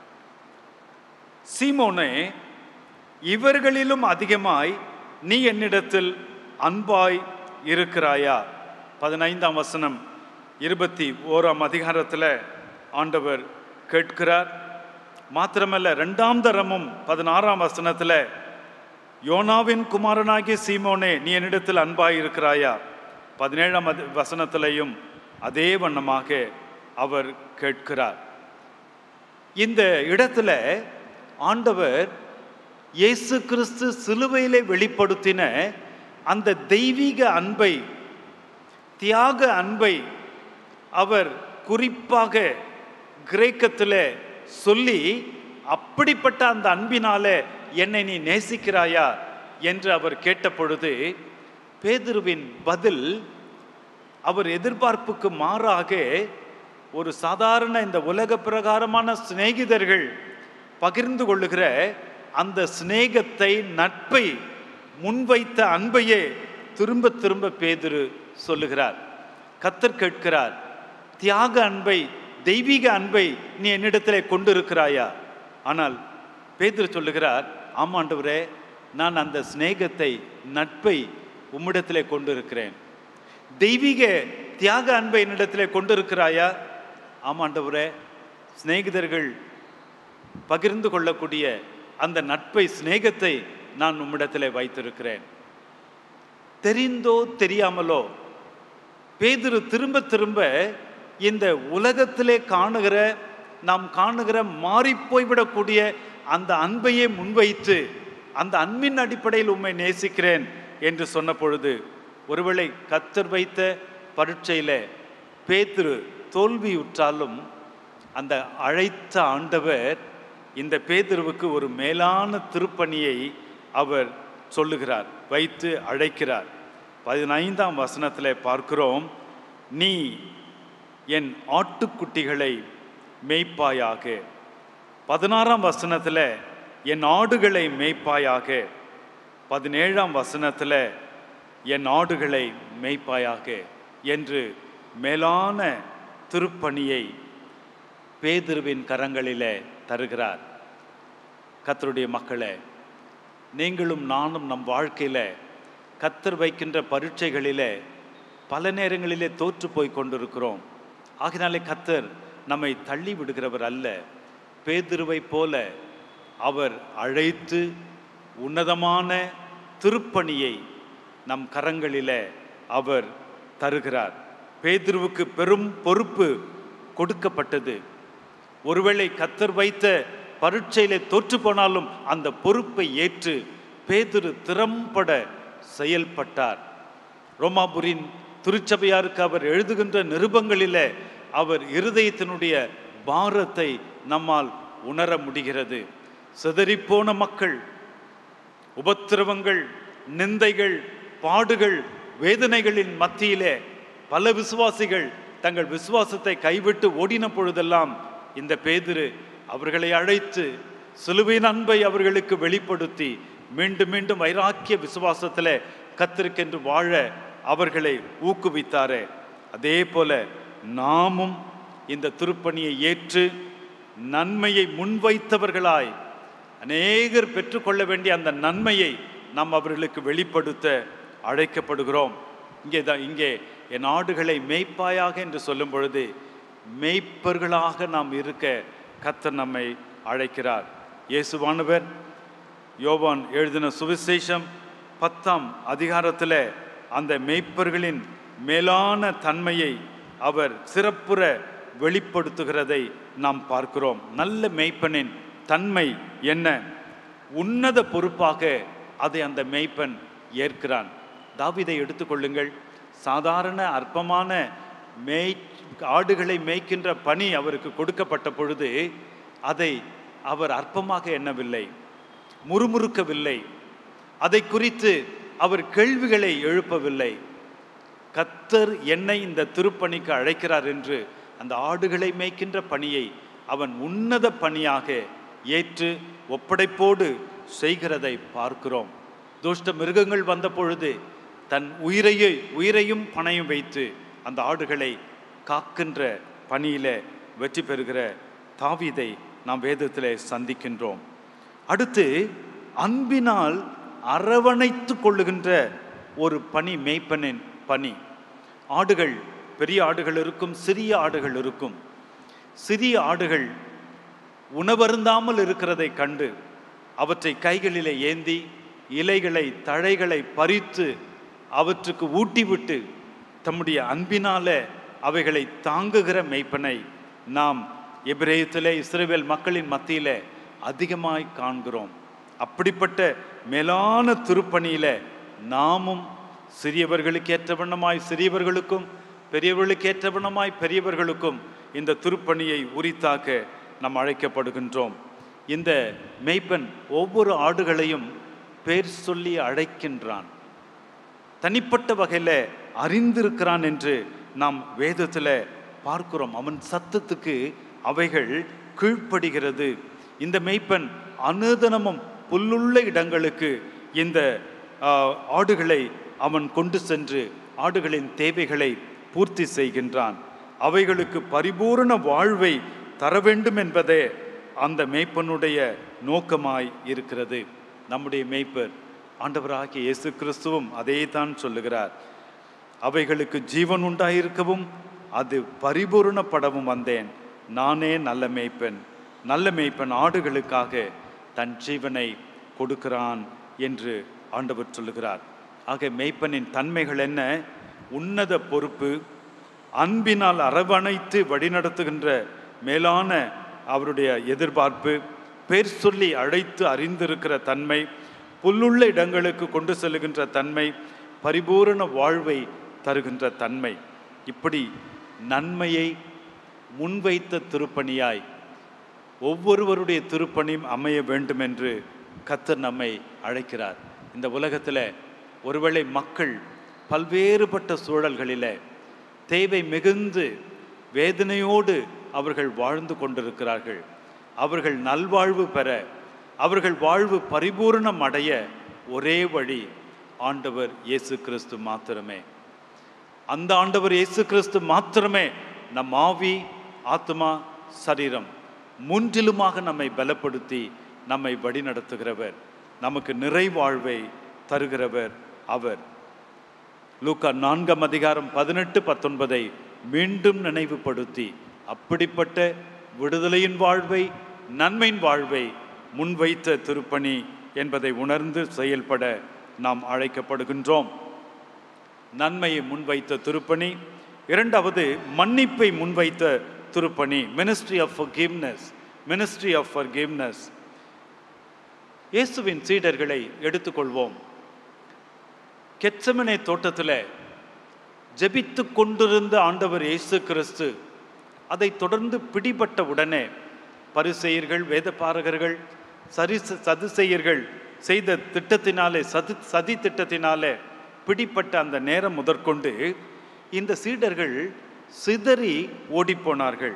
சீமோனே இவர்களிலும் அதிகமாய் நீ என்னிடத்தில் அன்பாய் இருக்கிறாயா பதினைந்தாம் வசனம் இருபத்தி ஓராம் அதிகாரத்தில் ஆண்டவர் கேட்கிறார் மாத்திரமல்ல ரெண்டாம் தரமும் பதினாறாம் வசனத்தில் யோனாவின் குமாரனாகிய சீமோனே நீ என்னிடத்தில் அன்பாய் இருக்கிறாயா பதினேழாம் அதி- வசனத்திலையும் அதே வண்ணமாக அவர் கேட்கிறார் இந்த இடத்துல ஆண்டவர் இயேசு கிறிஸ்து சிலுவையிலே வெளிப்படுத்தின அந்த தெய்வீக அன்பை தியாக அன்பை அவர் குறிப்பாக கிரேக்கத்தில் சொல்லி அப்படிப்பட்ட அந்த அன்பினாலே என்னை நீ நேசிக்கிறாயா என்று அவர் கேட்ட பொழுது பேதுருவின் பதில் அவர் எதிர்பார்ப்புக்கு மாறாக ஒரு சாதாரண இந்த உலக பிரகாரமான சிநேகிதர்கள் பகிர்ந்து கொள்ளுகிற அந்த சிநேகத்தை நட்பை முன்வைத்த அன்பையே திரும்ப திரும்ப பேதுரு சொல்லுகிறார் கத்தர் கேட்கிறார் தியாக அன்பை தெய்வீக அன்பை நீ என்னிடத்திலே கொண்டிருக்கிறாயா ஆனால் பேதுரு சொல்லுகிறார் ஆமாண்டவரே நான் அந்த சிநேகத்தை நட்பை உம்மிடத்திலே கொண்டிருக்கிறேன் தெய்வீக தியாக அன்பை என்னிடத்திலே கொண்டிருக்கிறாயா ஆமாண்டவரே சிநேகிதர்கள் பகிர்ந்து கொள்ளக்கூடிய அந்த நட்பை சிநேகத்தை நான் உம்மிடத்திலே வைத்திருக்கிறேன் தெரிந்தோ தெரியாமலோ பேதுரு திரும்ப திரும்ப இந்த உலகத்திலே காணுகிற நாம் காணுகிற மாறிப் போய்விடக்கூடிய அந்த அன்பையே முன்வைத்து அந்த அன்பின் அடிப்படையில் உம்மை நேசிக்கிறேன் என்று சொன்ன பொழுது ஒருவேளை கத்தர் வைத்த பரீட்சையில பேதுரு தோல்வியுற்றாலும் அந்த அழைத்த ஆண்டவர் இந்த பேதுருவுக்கு ஒரு மேலான திருப்பணியை அவர் சொல்லுகிறார் வைத்து அழைக்கிறார் பதினைந்தாம் வசனத்தில் பார்க்கிறோம் நீ என் ஆட்டுக்குட்டிகளை மேய்ப்பாயாக பதினாறாம் வசனத்தில் என் ஆடுகளை மேய்ப்பாயாக பதினேழாம் வசனத்தில் என் ஆடுகளை மேய்ப்பாயாக என்று மேலான திருப்பணியை பேதுருவின் கரங்களிலே தருகிறார் கத்தருடைய மக்களே நீங்களும் நானும் நம் வாழ்க்கையில் கத்தர் வைக்கின்ற பரீட்சைகளிலே பல நேரங்களிலே தோற்று போய் கொண்டிருக்கிறோம் ஆகினாலே கத்தர் நம்மை தள்ளி விடுகிறவர் அல்ல பேதுருவைப் போல அவர் அழைத்து உன்னதமான திருப்பணியை நம் கரங்களிலே அவர் தருகிறார் பேதுருவுக்கு பெரும் பொறுப்பு கொடுக்கப்பட்டது ஒருவேளை கத்தர் வைத்த பரீட்சையிலே தோற்று போனாலும் அந்த பொறுப்பை ஏற்று பேதுரு திறம்பட செயல்பட்டார் ரோமாபுரின் திருச்சபையாருக்கு அவர் எழுதுகின்ற நிருபங்களிலே அவர் இருதயத்தினுடைய பாரத்தை நம்மால் உணர முடிகிறது சிதறிப்போன மக்கள் உபத்திரவங்கள் நிந்தைகள் பாடுகள் வேதனைகளின் மத்தியிலே பல விசுவாசிகள் தங்கள் விசுவாசத்தை கைவிட்டு ஓடின பொழுதெல்லாம் இந்த பேதுரு அவர்களை அழைத்து சிலுவையின் அன்பை அவர்களுக்கு வெளிப்படுத்தி மீண்டும் மீண்டும் வைராக்கிய விசுவாசத்தில் கத்திருக்கென்று வாழ அவர்களை ஊக்குவித்தாரே அதே போல நாமும் இந்த திருப்பணியை ஏற்று நன்மையை முன்வைத்தவர்களாய் அநேகர் பெற்றுக்கொள்ள வேண்டிய அந்த நன்மையை நாம் அவர்களுக்கு வெளிப்படுத்த அழைக்கப்படுகிறோம் இங்கே தான் இங்கே என் ஆடுகளை மேய்ப்பாயாக என்று சொல்லும் பொழுது மேய்ப்பர்களாக நாம் இருக்க கர்த்தர் நம்மை அழைக்கிறார் இயேசுவானவர் யோவான் எழுதின சுவிசேஷம் பத்தாம் அதிகாரத்தில் அந்த மேய்ப்பர்களின் மேலான தன்மையை அவர் சிறப்புற வெளிப்படுத்துகிறதை நாம் பார்க்கிறோம் நல்ல மேய்ப்பனின் தன்மை என்ன உன்னத பொறுப்பாக அதை அந்த மேய்ப்பன் ஏற்கிறான் தாவீதை எடுத்துக்கொள்ளுங்கள் சாதாரண அற்பமான மேய் ஆடுகளை மேய்க்கின்ற பணி அவருக்கு கொடுக்கப்பட்ட பொழுது அதை அவர் அற்பமாக எண்ணவில்லை முறுமுறுக்கவில்லை அதை குறித்து அவர் கேள்விகளை எழுப்பவில்லை கத்தர் என்னை இந்த திருப்பணிக்கு அழைக்கிறார் என்று அந்த ஆடுகளை மேய்க்கின்ற பணியை அவன் உன்னத பணியாக ஏற்று ஒப்படைப்போடு செய்கிறதை பார்க்கிறோம் துஷ்ட மிருகங்கள் வந்த பொழுது தன் உயிரையை உயிரையும் பணையும் வைத்து அந்த ஆடுகளை காக்கின்ற பணியில வெற்றி பெறுகிற தாவீதை நாம் வேதத்திலே சந்திக்கின்றோம் அடுத்து அன்பினால் அரவணைத்து கொள்ளுகின்ற ஒரு பணி மேய்ப்பனின் பணி ஆடுகள் பெரிய ஆடுகள் இருக்கும் சிறிய ஆடுகள் இருக்கும் சிறிய ஆடுகள் உணவருந்தாமல் இருக்கிறதை கண்டு அவற்றை கைகளிலே ஏந்தி இலைகளை தழைகளை பறித்து அவற்றுக்கு ஊட்டிவிட்டு தம்முடைய அன்பினால அவைகளை தாங்குகிற மெய்ப்பனை நாம் எபிரேயத்திலே இஸ்ரேல் மக்களின் மத்தியிலே அதிகமாய் காண்கிறோம் அப்படிப்பட்ட மேலான திருப்பணியில நாமும் சிறியவர்களுக்கு ஏற்ற வண்ணமாய் சிறியவர்களுக்கும் பெரியவர்களுக்கு ஏற்ற வண்ணமாய் பெரியவர்களுக்கும் இந்த திருப்பணியை உரித்தாக்க நாம் அழைக்கப்படுகின்றோம் இந்த மெய்ப்பன் ஒவ்வொரு ஆடுகளையும் பேர் சொல்லி அழைக்கின்றான் தனிப்பட்ட வகையில் அறிந்திருக்கிறான் என்று நாம் வேதத்தில் பார்க்கிறோம் அவன் சத்தத்துக்கு அவைகள் கீழ்ப்படுகிறது இந்த மெய்ப்பன் அனுதனமும் புல்லுள்ள இடங்களுக்கு இந்த ஆ, ஆடுகளை அவன் கொண்டு சென்று ஆடுகளின் தேவைகளை பூர்த்தி செய்கின்றான் அவைகளுக்கு பரிபூரண வாழ்வை தர வேண்டும் என்பதே அந்த மேய்ப்பனுடைய நோக்கமாய் இருக்கிறது நம்முடைய மேய்ப்பர் ஆண்டவராகிய இயேசு கிறிஸ்துவும் அதே தான் சொல்லுகிறார் அவைகளுக்கு ஜீவன் உண்டாயிருக்கவும் அது பரிபூரணப்படவும் வந்தேன் நானே நல்ல மேய்ப்பன் நல்ல மேய்ப்பன் ஆடுகளுக்காக தன் ஜீவனை கொடுக்கிறான் என்று ஆண்டவர் சொல்லுகிறார் ஆக மேய்ப்பனின் தன்மைகள் என்ன உன்னத பொறுப்பு அன்பினால் அரவணைத்து வழிநடத்துகின்ற மேலான அவருடைய எதிர்பார்ப்பு பேர் சொல்லி அழைத்து அறிந்திருக்கிற தன்மை புல்லுள்ள இடங்களுக்கு கொண்டு செல்லுகின்ற தன்மை பரிபூரண வாழ்வை தருகின்ற தன்மை இப்படி நன்மையை முன்வைத்த திருப்பணியாய் ஒவ்வொருவருடைய திருப்பணியும் அமைய வேண்டும் என்று கத்தர் நம்மை அழைக்கிறார் இந்த உலகத்தில் ஒருவேளை மக்கள் பல்வேறுபட்ட சூழல்களில் தேவை மிகுந்து வேதனையோடு அவர்கள் வாழ்ந்து கொண்டிருக்கிறார்கள் அவர்கள் நல்வாழ்வு பெற அவர்கள் வாழ்வு பரிபூரணம் அடைய ஒரே வழி ஆண்டவர் இயேசு கிறிஸ்து மாத்திரமே அந்த ஆண்டவர் இயேசு கிறிஸ்து மாத்திரமே நம் ஆவி ஆத்மா சரீரம் முன்றிலுமாக நம்மை பலப்படுத்தி நம்மை வழிநடத்துகிறவர் நமக்கு நிறைவாழ்வை தருகிறவர் அவர் லூக்கா நான்காம் அதிகாரம் பதினெட்டு பத்தொன்பதை மீண்டும் நினைவுபடுத்தி அப்படிப்பட்ட விடுதலையின் வாழ்வை நன்மையின் வாழ்வை முன்வைத்த திருப்பணி என்பதை உணர்ந்து செயல்பட நாம் அழைக்கப்படுகின்றோம் நன்மையை முன்வைத்த திருப்பணி இரண்டாவது மன்னிப்பை முன்வைத்த திருப்பணி ministry of forgiveness ministry of forgiveness இயேசுவின் சீடர்களை எடுத்துக்கொள்வோம் கெச்சமனே தோட்டத்தில் ஜெபித்து கொண்டிருந்த ஆண்டவர் இயேசு கிறிஸ்து அதை தொடர்ந்து பிடிபட்ட உடனே பரிசெயர்கள் வேதபாரகர்கள் சரி சதுசெயர்கள் செய்த திட்டத்தினாலே சதி சதி திட்டத்தினாலே பிடிப்பட்ட அந்த நேரம் முதற்கொண்டு இந்த சீடர்கள் சிதறி ஓடிப்போனார்கள்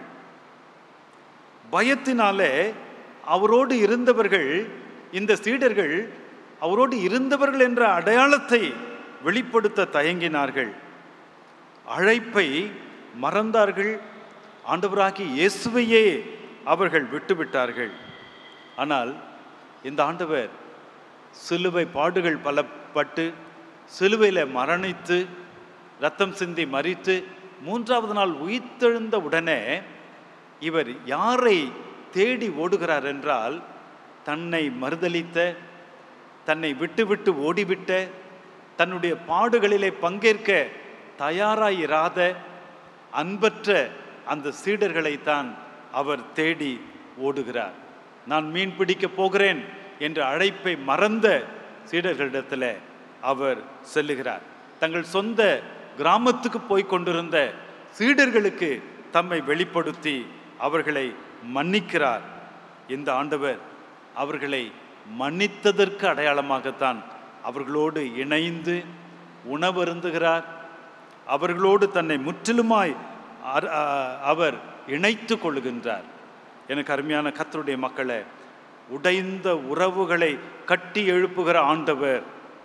பயத்தினாலே அவரோடு இருந்தவர்கள் இந்த சீடர்கள் அவரோடு இருந்தவர்கள் என்ற அடையாளத்தை வெளிப்படுத்த தயங்கினார்கள் அழைப்பை மறந்தார்கள் ஆண்டவராகிய இயேசுவையே அவர்கள் விட்டுவிட்டார்கள் ஆனால் இந்த ஆண்டவர் சிலுவை பாடுகள் பல பட்டு சிலுவையில் மரணித்து ரத்தம் சிந்தி மறித்து மூன்றாவது நாள் உயிர்த்தெழுந்த உடனே இவர் யாரை தேடி ஓடுகிறார் என்றால் தன்னை மறுதலித்த தன்னை விட்டுவிட்டு ஓடிவிட்ட தன்னுடைய பாடுகளிலே பங்கேற்க தயாராயிராத அன்பற்ற அந்த சீடர்களைத்தான் அவர் தேடி ஓடுகிறார் நான் மீன் பிடிக்கப் போகிறேன் என்ற அழைப்பை மறந்த சீடர்களிடத்தில் அவர் செல்லுகிறார் தங்கள் சொந்த கிராமத்துக்கு போய் கொண்டிருந்த சீடர்களுக்கு தம்மை வெளிப்படுத்தி அவர்களை மன்னிக்கிறார் இந்த ஆண்டவர் அவர்களை மன்னித்ததற்கு அடையாளமாகத்தான் அவர்களோடு இணைந்து உணவருந்துகிறார் அவர்களோடு தன்னை முற்றிலுமாய் அர்- அ- அவர் இணைத்து கொள்ளுகின்றார் எனக்கு அருமையான கத்தருடைய மக்களை உடைந்த உறவுகளை கட்டி எழுப்புகிற ஆண்டவர்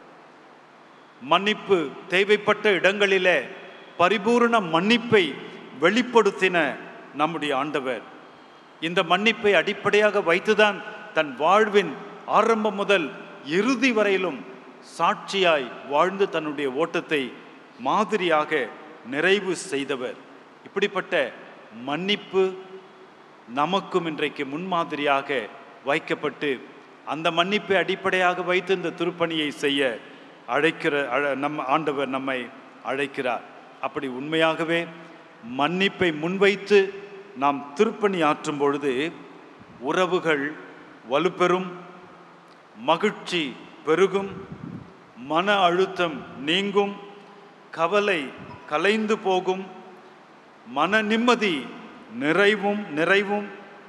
மன்னிப்பு தேவைப்பட்ட இடங்களிலே பரிபூரண மன்னிப்பை வெளிப்படுத்தின நம்முடைய ஆண்டவர் இந்த மன்னிப்பை அடிப்படையாக வைத்துதான் தன் வாழ்வின் ஆரம்பம் முதல் இறுதி வரையிலும் சாட்சியாய் வாழ்ந்து தன்னுடைய ஓட்டத்தை மாதிரியாக நிறைவு செய்தவர் இப்படிப்பட்ட மன்னிப்பு நமக்கும் இன்றைக்கு முன்மாதிரியாக வைக்கப்பட்டு அந்த மன்னிப்பை அடிப்படையாக வைத்து இந்த திருப்பணியை செய்ய அழைக்கிற அழ- நம் ஆண்டவர் நம்மை அழைக்கிறார் அப்படி உண்மையாகவே மன்னிப்பை முன்வைத்து நாம் திருப்பணி ஆற்றும் பொழுது உறவுகள் வலுப்பெறும் மகிழ்ச்சி பெருகும் மன அழுத்தம் நீங்கும் கவலை கலைந்து போகும் மன நிம்மதி நிறைவும் நிறைவும்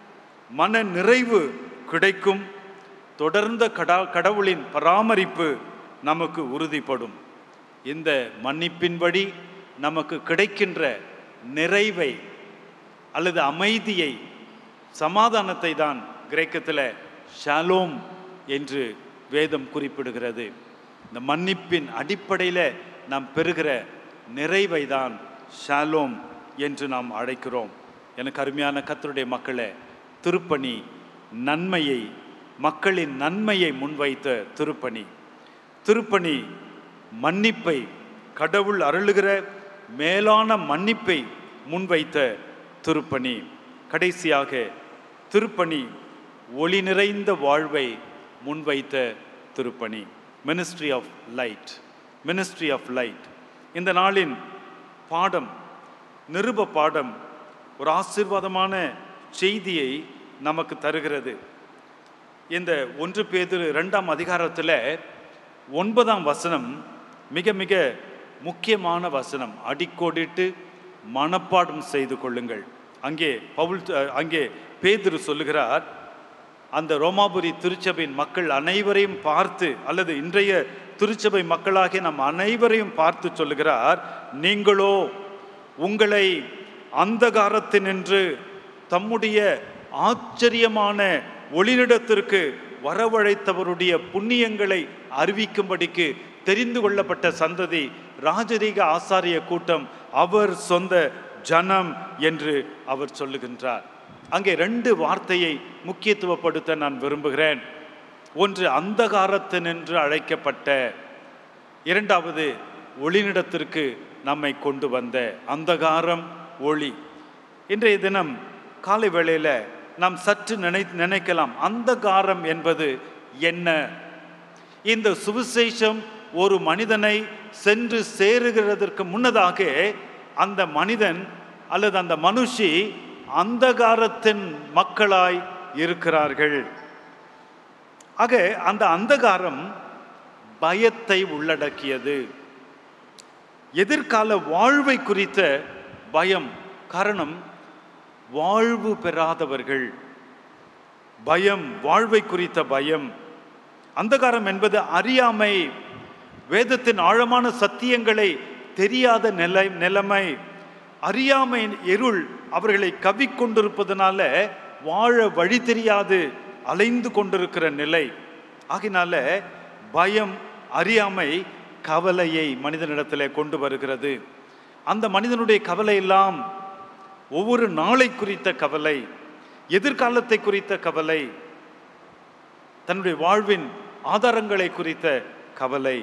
மன நிறைவு கிடைக்கும் தொடர்ந்த கடா கடவுளின் பராமரிப்பு நமக்கு உறுதிப்படும் இந்த மன்னிப்பின்படி நமக்கு கிடைக்கின்ற நிறைவை அல்லது அமைதியை சமாதானத்தை தான் கிரேக்கத்தில் ஷாலோம் என்று வேதம் குறிப்பிடுகிறது இந்த மன்னிப்பின் அடிப்படையில் நாம் பெறுகிற நிறைவை தான் ஷாலோம் என்று நாம் அழைக்கிறோம் எனக்கு அருமையான கத்தருடைய மக்களே திருப்பணி நன்மையை மக்களின் நன்மையை முன்வைத்த திருப்பணி திருப்பணி மன்னிப்பை கடவுள் அருளுகிற மேலான மன்னிப்பை முன்வைத்த திருப்பணி கடைசியாக திருப்பணி ஒளி நிறைந்த வாழ்வை முன்வைத்த திருப்பணி ministry of light ministry of light இந்த நாளின் பாடம் நிருப பாடம் ஒரு ஆசீர்வாதமான செய்தியை நமக்கு தருகிறது இந்த ஒன்று பேதுரு ரெண்டாம் அதிகாரத்தில் ஒன்பதாம் வசனம் மிக மிக முக்கியமான வசனம் அடிக்கோடிட்டு மனப்பாடம் செய்து கொள்ளுங்கள் அங்கே பவுல் அஹ், அங்கே பேதுரு சொல்லுகிறார் அந்த ரோமாபுரி திருச்சபையின் மக்கள் அனைவரையும் பார்த்து அல்லது இன்றைய திருச்சபை மக்களாகிய நம் அனைவரையும் பார்த்து சொல்லுகிறார் நீங்களோ உங்களை அந்தகாரத்தினின்று தம்முடைய ஆச்சரியமான ஒளினிடத்திற்கு வரவழைத்தவருடைய புண்ணியங்களை அறிவிக்கும்படிக்கு தெரிந்து கொள்ளப்பட்ட சந்ததி ராஜரீக ஆசாரிய கூட்டம் அவர் சொந்த ஜனம் என்று அவர் சொல்லுகின்றார் அங்கே ரெண்டு வார்த்தையை முக்கியத்துவப்படுத்த நான் விரும்புகிறேன் ஒன்று அந்தகாரத்தினின்று அழைக்கப்பட்ட இரண்டாவது ஒளினிடத்திற்கு நம்மை கொண்டு வந்த அந்தகாரம் ஒளி இன்றைய தினம் காலை வேளையில் நாம் சற்று நினை நினைக்கலாம் அந்தகாரம் என்பது என்ன இந்த சுவிசேஷம் ஒரு மனிதனை சென்று சேருகிறதற்கு முன்னதாக அந்த மனிதன் அல்லது அந்த மனுஷி அந்தகாரத்தின் மக்களாய் இருக்கிறார்கள் ஆக அந்த அந்தகாரம் பயத்தை உள்ளடக்கியது எதிர்கால வாழ்வை குறித்த பயம் காரணம் வாழ்வு பெறாதவர்கள் பயம் வாழ்வை குறித்த பயம் அந்தகாரம் என்பது அறியாமை வேதத்தின் ஆழமான சத்தியங்களை தெரியாத நிலை நிலைமை அறியாமை இருள் அவர்களை கவிக்கொண்டிருப்பதனால வாழ வழி தெரியாது அலைந்து கொண்டிருக்கிற நிலை ஆகினால பயம் அறியாமை கவலையை மனிதனிடத்தில் கொண்டு வருகிறது அந்த மனிதனுடைய கவலை எல்லாம் ஒவ்வொரு நாளை குறித்த கவலை எதிர்காலத்தை குறித்த கவலை தன்னுடைய வாழ்வின் ஆதாரங்களை குறித்த கவலை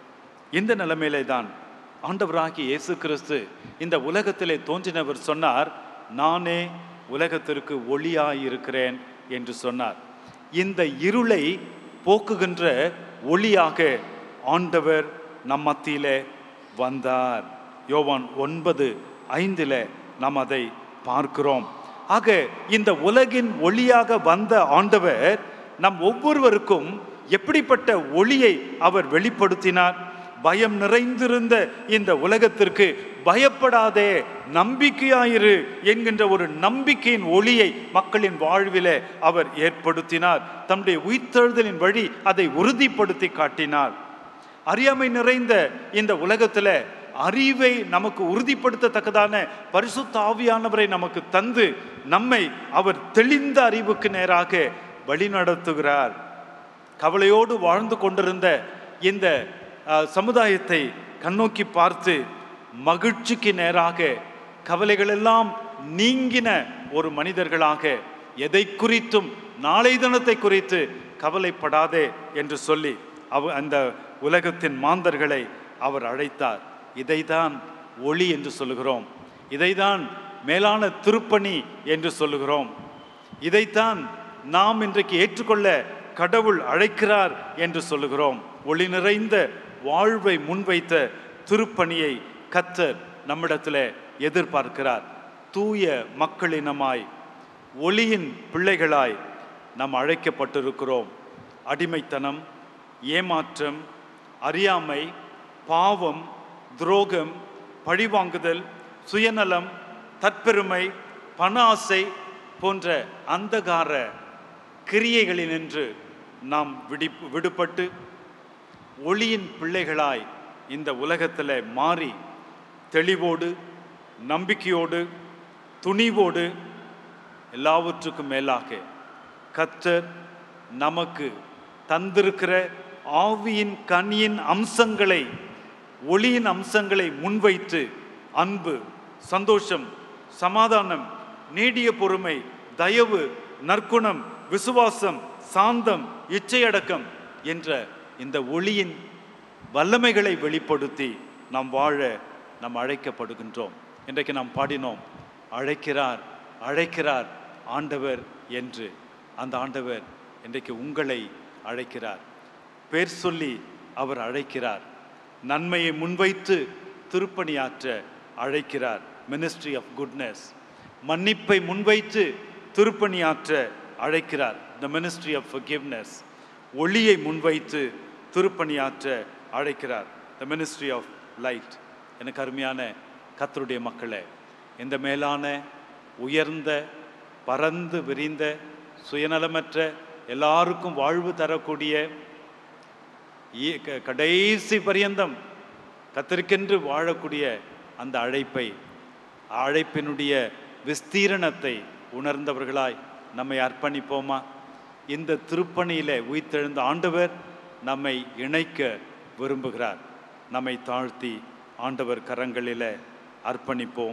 இந்த நிலைமையிலே தான் ஆண்டவராகிய இயேசு கிறிஸ்து இந்த உலகத்திலே தோன்றினவர் சொன்னார் நானே உலகத்திற்கு ஒளியாயிருக்கிறேன் என்று சொன்னார் இந்த இருளை போக்குகின்ற ஒளியாக ஆண்டவர் நம் மத்தியிலே வந்தார் யோவான் ஒன்பது ஐந்தில் நாம் அதை பார்க்கிறோம் ஆக இந்த உலகின் ஒளியாக வந்த ஆண்டவர் நம் ஒவ்வொருவருக்கும் எப்படிப்பட்ட ஒளியை அவர் வெளிப்படுத்தினார் பயம் நிறைந்திருந்த இந்த உலகத்திற்கு பயப்படாதே நம்பிக்கையாயிரு என்கின்ற ஒரு நம்பிக்கையின் ஒளியை மக்களின் வாழ்விலே அவர் ஏற்படுத்தினார் தம்முடைய உயிர்த்தெழுதலின் வழி அதை உறுதிப்படுத்தி காட்டினார் அறியாமை நிறைந்த இந்த உலகத்தில் அறிவை நமக்கு உறுதிப்படுத்தத்தக்கதான பரிசுத்த ஆவியானவரை நமக்கு தந்து நம்மை அவர் தெளிந்த அறிவுக்கு நேராக வழிநடத்துகிறார் கவலையோடு வாழ்ந்து கொண்டிருந்த இந்த அஹ், சமுதாயத்தை கண்ணோக்கி பார்த்து மகிழ்ச்சிக்கு நேராக கவலைகளெல்லாம் நீங்கின ஒரு மனிதர்களாக எதை குறித்தும் நாளை தினத்தை குறித்து கவலைப்படாதே என்று சொல்லி அவ அந்த உலகத்தின் மாந்தர்களை அவர் அழைத்தார் இதைதான் ஒளி என்று சொல்லுகிறோம் இதைதான் மேலான திருப்பணி என்று சொல்லுகிறோம் இதைத்தான் நாம் இன்றைக்கு ஏற்றுக்கொள்ள கடவுள் அழைக்கிறார் என்று சொல்லுகிறோம் ஒளி நிறைந்த வாழ்வை முன்வைத்த திருப்பணியை கத்தர் நம்மிடத்தில் எதிர்பார்க்கிறார் தூய மக்களினமாய் ஒளியின் பிள்ளைகளாய் நாம் அழைக்கப்பட்டிருக்கிறோம் அடிமைத்தனம் ஏமாற்றம் அறியாமை பாவம் துரோகம் பழிவாங்குதல் சுயநலம் தற்பெருமை பண ஆசை போன்ற அந்தகார கிரியைகளினின்று நாம் விடி விடுபட்டு ஒளியின் பிள்ளைகளாய் இந்த உலகத்தில் மாறி தெளிவோடு நம்பிக்கையோடு துணிவோடு எல்லாவற்றுக்கும் மேலாக கத்தர் நமக்கு தந்திருக்கிற ஆவியின் கனியின் அம்சங்களை ஒளியின் அம்சங்களை முன்வைத்து அன்பு சந்தோஷம் சமாதானம் நீடிய பொறுமை தயவு நற்குணம் விசுவாசம் சாந்தம் இச்சையடக்கம் என்ற இந்த ஒளியின் வல்லமைகளை வெளிப்படுத்தி நாம் வாழ நாம் அழைக்கப்படுகின்றோம் இன்றைக்கு நாம் பாடினோம் அழைக்கிறார் அழைக்கிறார் ஆண்டவர் என்று அந்த ஆண்டவர் இன்றைக்கு உங்களை அழைக்கிறார் பேர் சொல்லி அவர் அழைக்கிறார் நன்மையை முன்வைத்து திருப்பணியாற்ற அழைக்கிறார் மினிஸ்ட்ரி ஆஃப் குட்னஸ் மன்னிப்பை முன்வைத்து திருப்பணியாற்ற அழைக்கிறார் த மினிஸ்ட்ரி ஆஃப் forgiveness ஒளியை முன்வைத்து திருப்பணியாற்ற அழைக்கிறார் த மினிஸ்ட்ரி ஆஃப் லைட் எனக்கு அருமையான கத்தருடைய மக்களே இந்த மேலான உயர்ந்த பறந்து விரிந்த சுயநலமற்ற எல்லாருக்கும் வாழ்வு தரக்கூடிய ஈ- க- கடைசி பரியந்தம் கத்திருக்கென்று வாழக்கூடிய அந்த அழைப்பை அழைப்பினுடைய விஸ்தீரணத்தை உணர்ந்தவர்களாய் நம்மை அர்ப்பணிப்போமா இந்த திருப்பணியிலே உயிர்த்தெழுந்த ஆண்டவர் நம்மை இணைக்க விரும்புகிறார் நம்மை தாழ்த்தி ஆண்டவர் கரங்களிலே அர்ப்பணிப்போம்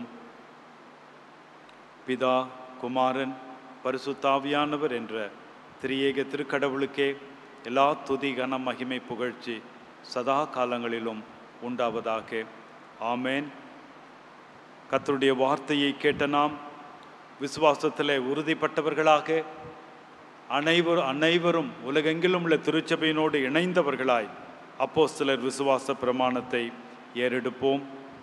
பிதா குமாரன் பரிசுத்தாவியானவர் என்ற திரியேக திருக்கடவுளுக்கே எல்லா துதி கன மகிமை புகழ்ச்சி சதா காலங்களிலும் உண்டாவதாக ஆமேன் கர்த்தருடைய வார்த்தையை கேட்ட நாம் விசுவாசத்திலே உறுதிப்பட்டவர்களாக அனைவர் அனைவரும் உலகெங்கிலும் உள்ள திருச்சபையினோடு இணைந்தவர்களாய் அப்போஸ்தலர் விசுவாச பிரமாணத்தை ஏறெடுப்போம்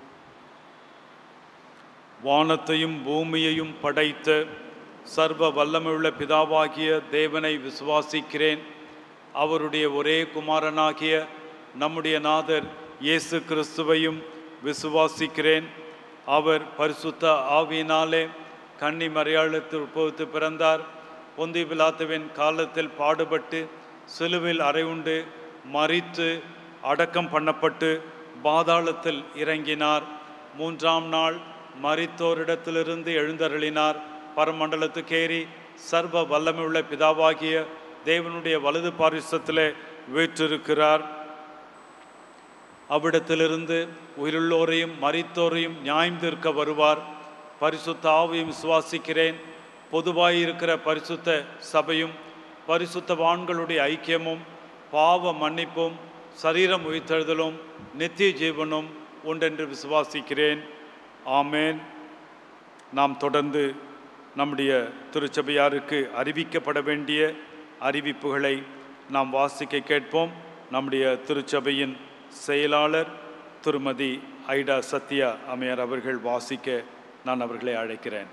வானத்தையும் பூமியையும் படைத்த சர்வ வல்லமையுள்ள பிதாவாகிய தேவனை விசுவாசிக்கிறேன் அவருடைய ஒரே குமாரனாகிய நம்முடைய நாதர் இயேசு கிறிஸ்துவையும் விசுவாசிக்கிறேன் அவர் பரிசுத்த ஆவியினாலே கன்னி மறையாளத்தில் உட்பவித்து பிறந்தார் பொந்தி பிலாத்துவின் காலத்தில் பாடுபட்டு சிலுவில் அறையுண்டு மரித்து அடக்கம் பண்ணப்பட்டு பாதாளத்தில் இறங்கினார் மூன்றாம் நாள் மரித்தோரிடத்திலிருந்து எழுந்தருளினார் பரமண்டலத்துக்கேறி சர்வ வல்லமையுள்ள பிதாவாகிய தேவனுடைய வலது பாரிசத்திலே வீற்றிருக்கிறார் அவ்விடத்திலிருந்து உயிருள்ளோரையும் மரித்தோரையும் நியாயம் தீர்க்க வருவார் பரிசுத்த ஆவியும் விசுவாசிக்கிறேன் பொதுவாயிருக்கிற பரிசுத்த சபையும் பரிசுத்தவான்களுடைய ஐக்கியமும் பாவ மன்னிப்பும் சரீரம் உயிர்த்தெழுதலும் நித்திய ஜீவனும் உண்டென்று விசுவாசிக்கிறேன் ஆமேன் நாம் தொடர்ந்து நம்முடைய திருச்சபையாருக்கு அறிவிக்கப்பட வேண்டிய அறிவிப்புகளை நாம் வாசிக்க கேட்போம் நம்முடைய திருச்சபையின் செயலாளர் திருமதி ஐடா சத்யா அம்மையார் அவர்கள் வாசிக்க நான் அவர்களை அழைக்கிறேன்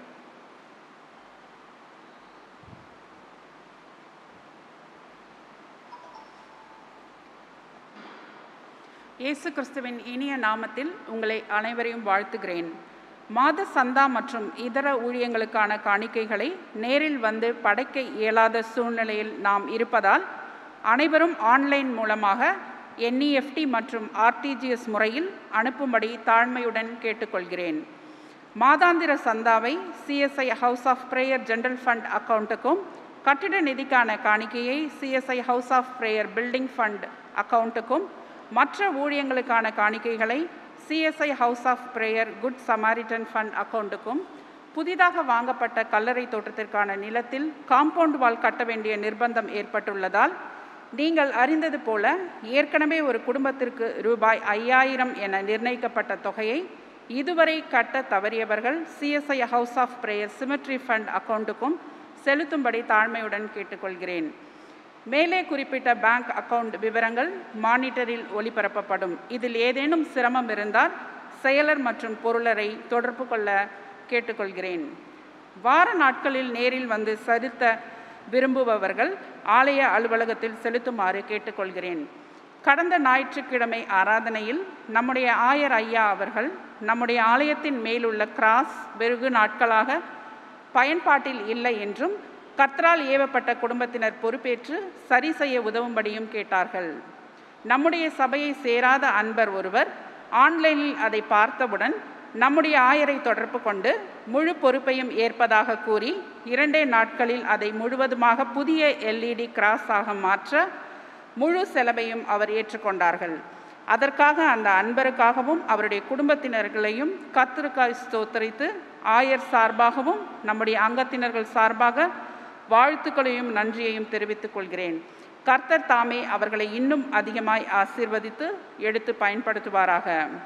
இயேசு கிறிஸ்துவின் இனிய நாமத்தில் உங்களை அனைவரையும் வாழ்த்துகிறேன் மாத சந்தா மற்றும் இதர ஊழியங்களுக்கான காணிக்கைகளை நேரில் வந்து படைக்க இயலாத சூழ்நிலையில் நாம் இருப்பதால் அனைவரும் ஆன்லைன் மூலமாக என்இஎஃப்டி மற்றும் ஆர்டிஜிஎஸ் முறையில் அனுப்பும்படி தாழ்மையுடன் கேட்டுக்கொள்கிறேன் மாதாந்திர சந்தாவை CSI house of prayer general fund அக்கவுண்ட்டுக்கும் கட்டிட நிதிக்கான காணிக்கையை CSI house of prayer building fund அக்கவுண்ட்டுக்கும் மற்ற ஊழியங்களுக்கான காணிக்கைகளை CSI house of prayer good Samaritan fund அக்கவுண்ட்டுக்கும் புதிதாக வாங்கப்பட்ட கல்லறை தோட்டத்திற்கான நிலத்தில் காம்பவுண்ட் வால் கட்ட வேண்டிய நிர்பந்தம் ஏற்பட்டுள்ளதால் நீங்கள் அறிந்தது போல ஏற்கனவே ஒரு குடும்பத்திற்கு ரூபாய் ஐயாயிரம் என நிர்ணயிக்கப்பட்ட தொகையை இதுவரை கட்ட தவறியவர்கள் CSI house of prayer cemetery fund அக்கவுண்ட்டுக்கும் செலுத்தும்படி தாழ்மையுடன் கேட்டுக்கொள்கிறேன் மேலே குறிப்பிட்ட பேங்க் அக்கவுண்ட் விவரங்கள் மானிட்டரில் ஒளிபரப்பப்படும் இதில் ஏதேனும் சிரமம் இருந்தால் செயலர் மற்றும் பொருளரை தொடர்பு கொள்ள கேட்டுக்கொள்கிறேன் வார நாட்களில் நேரில் வந்து செலுத்த விரும்புபவர்கள் ஆலய அலுவலகத்தில் செலுத்துமாறு கேட்டுக்கொள்கிறேன் கடந்த ஞாயிற்றுக்கிழமை ஆராதனையில் நம்முடைய ஆயர் ஐயா அவர்கள் நம்முடைய ஆலயத்தின் மேலுள்ள கிராஸ் வெகு நாட்களாக பயன்பாட்டில் இல்லை என்றும் கர்த்தரால் ஏவப்பட்ட குடும்பத்தினர் பொறுப்பேற்று சரி செய்ய உதவும்படியும் கேட்டார்கள் நம்முடைய சபையை சேராத அன்பர் ஒருவர் ஆன்லைனில் அதை பார்த்தவுடன் நம்முடைய ஆயரை தொடர்பு கொண்டு முழு பொறுப்பையும் ஏற்பதாக கூறி இரண்டே நாட்களில் அதை முழுவதுமாக புதிய எல்இடி கிராஸாக மாற்ற முழு செலவையும் அவர் ஏற்றுக்கொண்டார்கள் அதற்காக அந்த அன்பருக்காகவும் அவருடைய குடும்பத்தினர்களையும் கத்திருக்காய் ஸ்தோத்தரித்து ஆயர் சார்பாகவும் நம்முடைய அங்கத்தினர்கள் சார்பாக வாழ்த்துக்களையும் நன்றியையும் தெரிவித்துக் கொள்கிறேன் கர்த்தர் தாமே அவர்களை இன்னும் அதிகமாய் ஆசீர்வதித்து எடுத்து பயன்படுத்துவாராக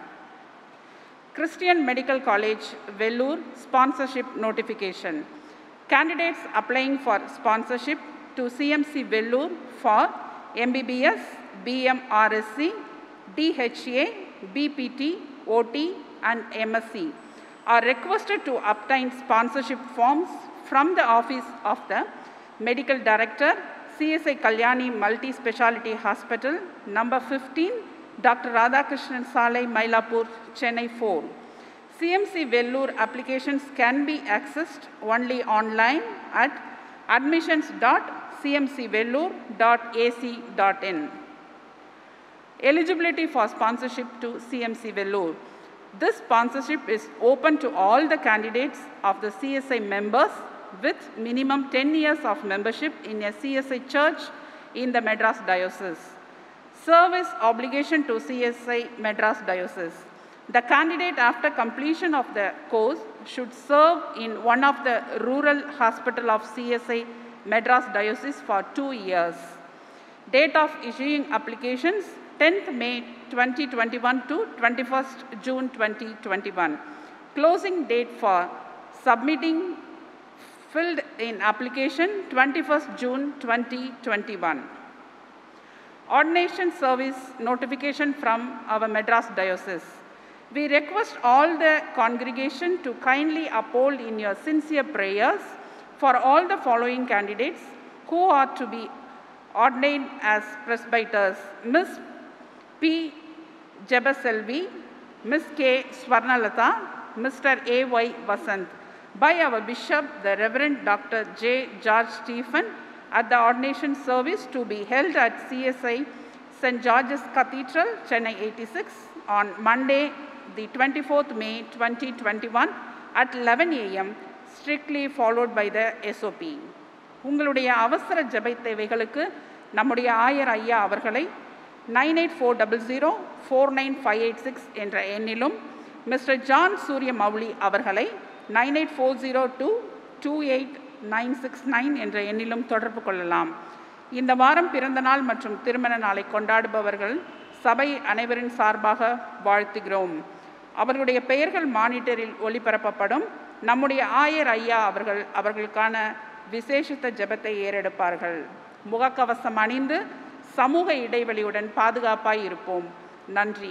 Christian Medical College, Vellore sponsorship notification. Candidates applying for sponsorship to CMC Vellore for MBBS, BMRSC, DHA, BPT, OT, and MSc are requested to obtain sponsorship forms from the office of the Medical Director, CSI Kalyani Multi Speciality Hospital, number 15, Dr. Radhakrishnan Salai, Mylapore, Chennai 4. CMC Vellore applications can be accessed only online at admissions.cmcvellore.ac.in. Eligibility for sponsorship to CMC Vellore. This sponsorship is open to all the candidates of the CSI members with minimum 10 years of membership in a CSI church in the Madras Diocese. Service obligation to CSI Madras Diocese. The candidate after completion of the course should serve in one of the rural hospital of CSI Madras Diocese for two years. Date of issuing applications 10th May 2021 to 21st June 2021. Closing date for submitting filled in application 21st June 2021. Ordination service notification from our Madras Diocese. We request all the congregation to kindly uphold in your sincere prayers for all the following candidates who are to be ordained as presbyters. Miss P. Jebaselvi, Miss K. Swarnalata, Mr. A. Y. Vasant, by our Bishop, the Reverend Dr. J. George Stephen, at the ordination service to be held at CSI St. George's Cathedral, Chennai 86, on Monday, the 24th May 2021 at 11 a.m., strictly followed by the SOP. உங்களுடைய அவசர ஜெப தேவைகளுக்கு நம்முடைய ஆயர் ஐயா அவர்களை nine eight four double zero four nine five eight six என்ற எண்ணிலும் மிஸ்டர் ஜான் சூரிய மௌலி அவர்களை nine eight four zero two two eight nine six nine என்ற எண்ணிலும் தொடர்பு கொள்ளலாம் இந்த வாரம் பிறந்த நாள் மற்றும் திருமண நாளை கொண்டாடுபவர்கள் சபை அனைவரின் சார்பாக வாழ்த்துகிறோம் அவர்களுடைய பெயர்கள் மானிட்டரில் ஒளிபரப்பப்படும் நம்முடைய ஆயர் ஐயா அவர்கள் அவர்களுக்கான விசேஷித்த ஜெபத்தை ஏறெடுப்பார்கள் முகக்கவசம் அணிந்து சமூக இடைவெளியுடன் பாதுகாப்பாய் இருப்போம் நன்றி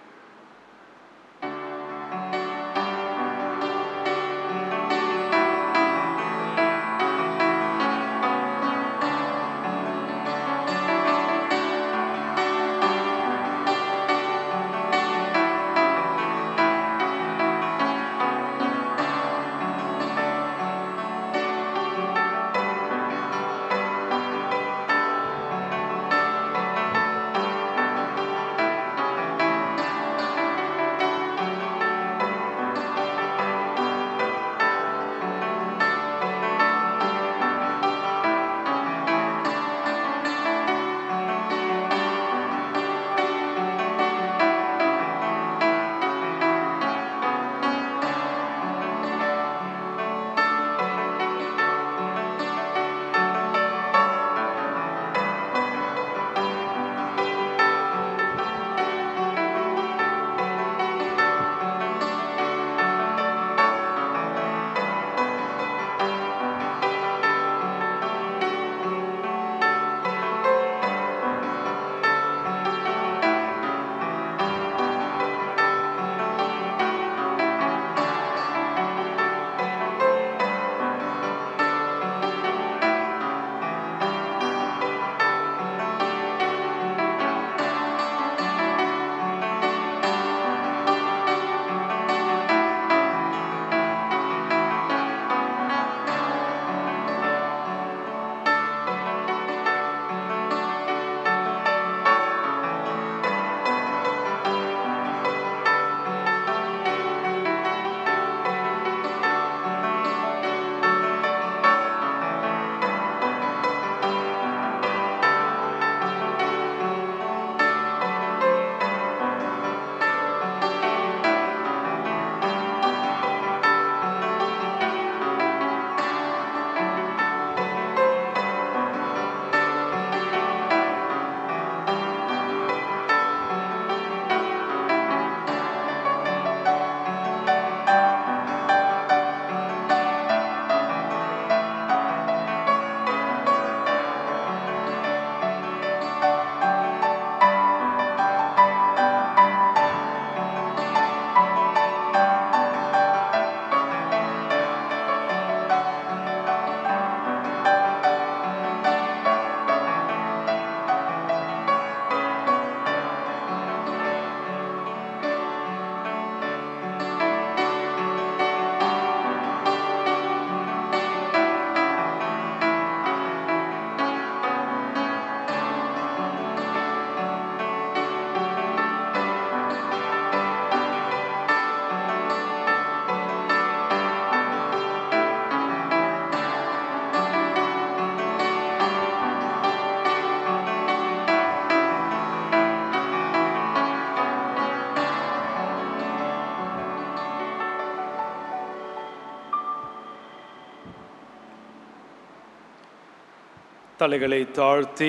தலைகளை தாழ்த்தி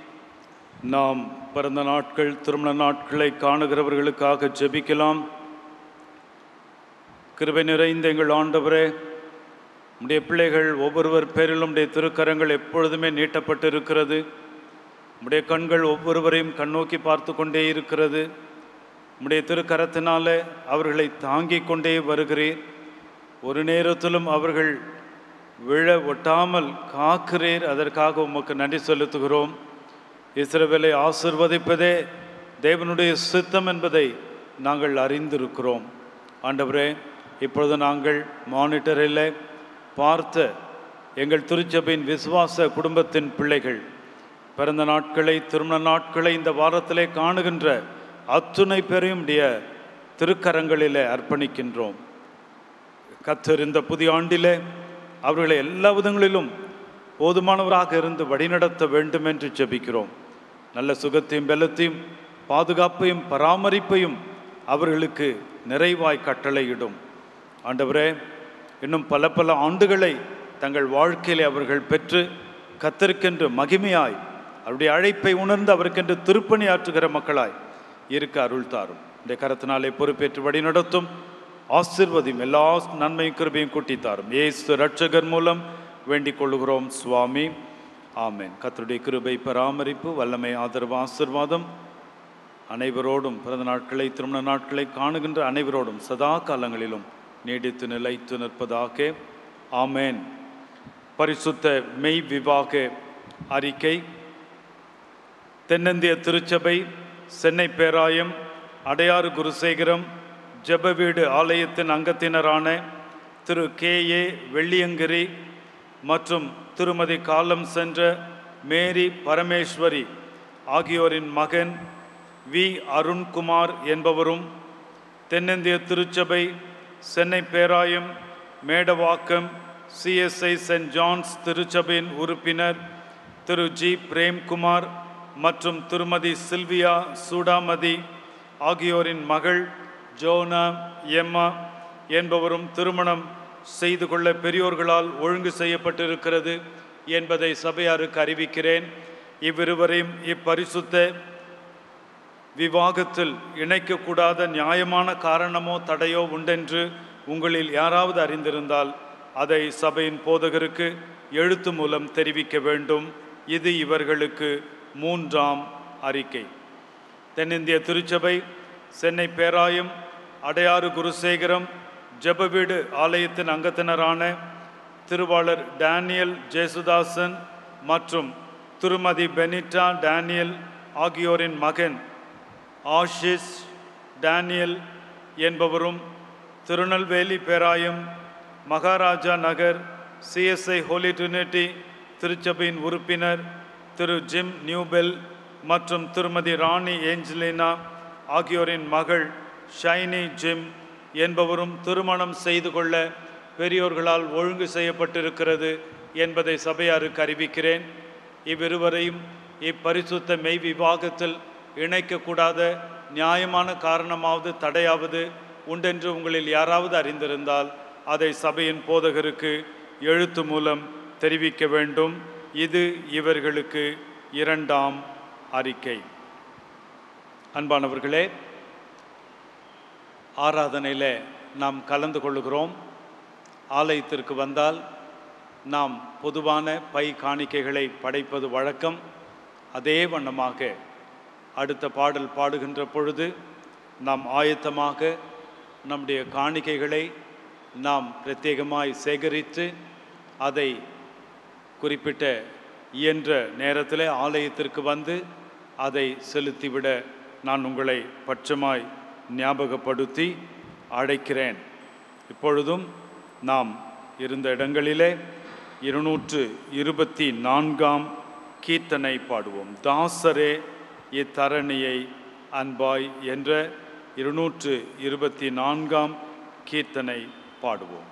நாம் பிறந்த நாட்கள் திருமண நாட்களை காணுகிறவர்களுக்காக ஜெபிக்கலாம் கிருபை நிறைந்த எங்கள் ஆண்டவரே உடைய பிள்ளைகள் ஒவ்வொருவர் பேரிலும் உடைய திருக்கரங்கள் எப்பொழுதுமே நீட்டப்பட்டு இருக்கிறது உடைய கண்கள் ஒவ்வொருவரையும் கண்ணோக்கி பார்த்து கொண்டே இருக்கிறது உடைய திருக்கரத்தினாலே அவர்களை தாங்கிக் கொண்டே வருகிறீர் ஒரு நேரத்திலும் அவர்கள் விழ ஒட்டாமல் காக்கிறீர் அதற்காக உமக்கு நன்றி செலுத்துகிறோம் இஸ்ரவேலை ஆசிர்வதிப்பதே தேவனுடைய சித்தம் என்பதை நாங்கள் அறிந்திருக்கிறோம் ஆண்டவரே இப்பொழுது நாங்கள் மானிட்டரில் பார்த்த எங்கள் திருச்சபையின் விசுவாச குடும்பத்தின் பிள்ளைகள் பிறந்த நாட்களை திருமண நாட்களை இந்த வாரத்திலே காணுகின்ற அத்துணை பேரையும் உடைய திருக்கரங்களிலே அர்ப்பணிக்கின்றோம் கத்தர் இந்த புதிய ஆண்டிலே அவர்களை எல்லா விதங்களிலும் போதுமானவராக இருந்து வழிநடத்த வேண்டும் என்று ஜெபிக்கிறோம் நல்ல சுகத்தையும் பலத்தையும் பாதுகாப்பையும் பராமரிப்பையும் அவர்களுக்கு நிறைவாய் கட்டளையிடும் ஆண்டவரே இன்னும் பல பல ஆண்டுகளை தங்கள் வாழ்க்கையிலே அவர்கள் பெற்று கத்தருக்கென்று மகிமையாய் அவருடைய அழைப்பை உணர்ந்து அவருக்கென்று திருப்பணி ஆற்றுகிற மக்களாய் இருக்க அருள் தாரும் இந்த கரத்தினாலே பொறுப்பேற்று வழிநடத்தும் ஆசிர்வதியும் எல்லா நன்மையும் கிருபையும் கூட்டி தாரும் ஏசு ரட்சகர் மூலம் வேண்டிக் கொள்கிறோம் சுவாமி ஆமென் கர்த்தருடைய கிருபை பராமரிப்பு வல்லமை ஆதரவு ஆசிர்வாதம் அனைவரோடும் பிறந்த நாட்களை திருமண நாட்களை காணுகின்ற அனைவரோடும் சதா காலங்களிலும் நீடித்து நிலைத்து நிற்பதாக ஆமேன் பரிசுத்த மெய் விவாக அறிக்கை தென்னிந்திய திருச்சபை சென்னை பேராயம் அடையாறு குருசேகரம் ஜெப வீடு ஆலயத்தின் அங்கத்தினரான திரு கே ஏ வெள்ளியங்கிரி மற்றும் திருமதி காலம் சென்ற மேரி பரமேஸ்வரி ஆகியோரின் மகன் வி அருண்குமார் என்பவரும் தென்னிந்திய திருச்சபை சென்னை பேராயம் மேடவாக்கம் சிஎஸ்ஐ சென்ட் ஜான்ஸ் திருச்சபையின் உறுப்பினர் திரு ஜி பிரேம்குமார் மற்றும் திருமதி சில்வியா சூடாமதி ஆகியோரின் மகள் ஜோனா எம்மா என்பவரும் திருமணம் செய்து கொள்ள பெரியோர்களால் ஒழுங்கு செய்யப்பட்டிருக்கிறது என்பதை சபையாருக்கு அறிவிக்கிறேன் இவ்விருவரையும் இப்பரிசுத்த விவாகத்தில் இணைக்கக்கூடாத நியாயமான காரணமோ தடையோ உண்டென்று உங்களில் யாராவது அறிந்திருந்தால் அதை சபையின் போதகருக்கு எழுத்து மூலம் தெரிவிக்க வேண்டும் இது இவர்களுக்கு மூன்றாம் அறிக்கை தென்னிந்திய திருச்சபை சென்னை பேராயம் அடையாறு குருசேகரம் ஜெபவீடு ஆலயத்தின் அங்கத்தினரான திருவாளர் டேனியல் ஜேசுதாசன் மற்றும் திருமதி பெனிட்டா டேனியல் ஆகியோரின் மகன் ஆஷிஷ் டேனியல் என்பவரும் திருநெல்வேலி பேராயம் Maharaja Nagar CSI Holy Trinity திருச்சபையின் உறுப்பினர் திரு ஜிம் நியூபெல் மற்றும் திருமதி ராணி ஏஞ்சலினா ஆகியோரின் மகள் ஷைனி ஜிம் என்பவரும் திருமணம் செய்து கொள்ள பெரியோர்களால் ஒழுங்கு செய்யப்பட்டிருக்கிறது என்பதை சபையாருக்கு அறிவிக்கிறேன் இவ்விருவரையும் இப்பரிசுத்த மெய் விவாகத்தில் இணைக்கக்கூடாத நியாயமான காரணமாவது தடையாவது உண்டென்று உங்களில் யாராவது அறிந்திருந்தால் அதை சபையின் போதகருக்கு எழுத்து மூலம் தெரிவிக்க வேண்டும் இது இவர்களுக்கு இரண்டாம் அறிக்கை அன்பானவர்களே ஆராதனையில் நாம் கலந்து கொள்ளுகிறோம் ஆலயத்திற்கு வந்தால் நாம் பொதுவான பை காணிக்கைகளை படைப்பது வழக்கம் அதே வண்ணமாக அடுத்த பாடல் பாடுகின்ற பொழுது நாம் ஆயத்தமாக நம்முடைய காணிக்கைகளை நாம் பிரத்யேகமாய் சேகரித்து அதை குறிப்பிட்ட இயன்ற நேரத்தில் ஆலயத்திற்கு வந்து அதை செலுத்திவிட நான் உங்களை பட்சமாய் ஞாபகப்படுத்தி அழைக்கிறேன் இப்பொழுதும் நாம் இருந்த இடங்களிலே இருநூற்று இருபத்தி நான்காம் கீர்த்தனை பாடுவோம் தாசரே இத்தரணியை அன்பாய் என்ற இருநூற்று இருபத்தி நான்காம் கீர்த்தனை பாடுவோம்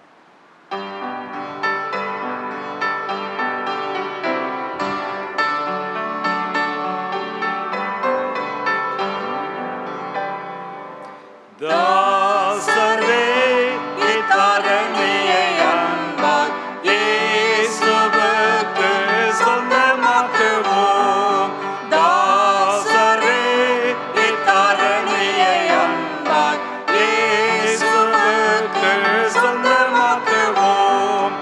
தாசரே இத்தரணியை அன்பால் இயேசுவுக்கு சொந்தமாக்குவோம். தாசரே இத்தரணியை அன்பால் இயேசுவுக்கு சொந்தமாக்குவோம்.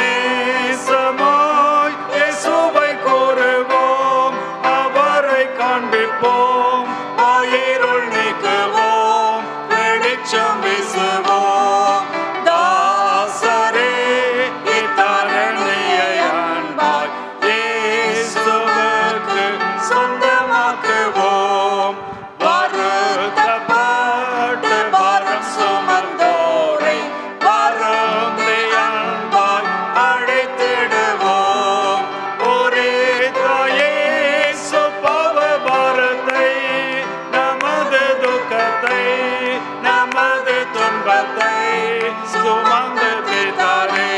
நேசமாய் இயேசுவை கூறுவோம் அவரை காண்பிப்போம் ஆயிருள் நீக்குவோம் வெளிச்சம் வீசுவோம் தாசரே இத்தரணியை அன்பாய் இயேசுவுக்கு சொந்தமாக்குவோம் வருத்தப்பட்டு பாரம் சுமந்தோரை வருந்தி அன்பாய் அழைத்திடுவோம் ஒரே தாயே சுபவ பாரத்தை நமது துக்கத்தை நமது துன்பத்தை சுமந்து பிதாரே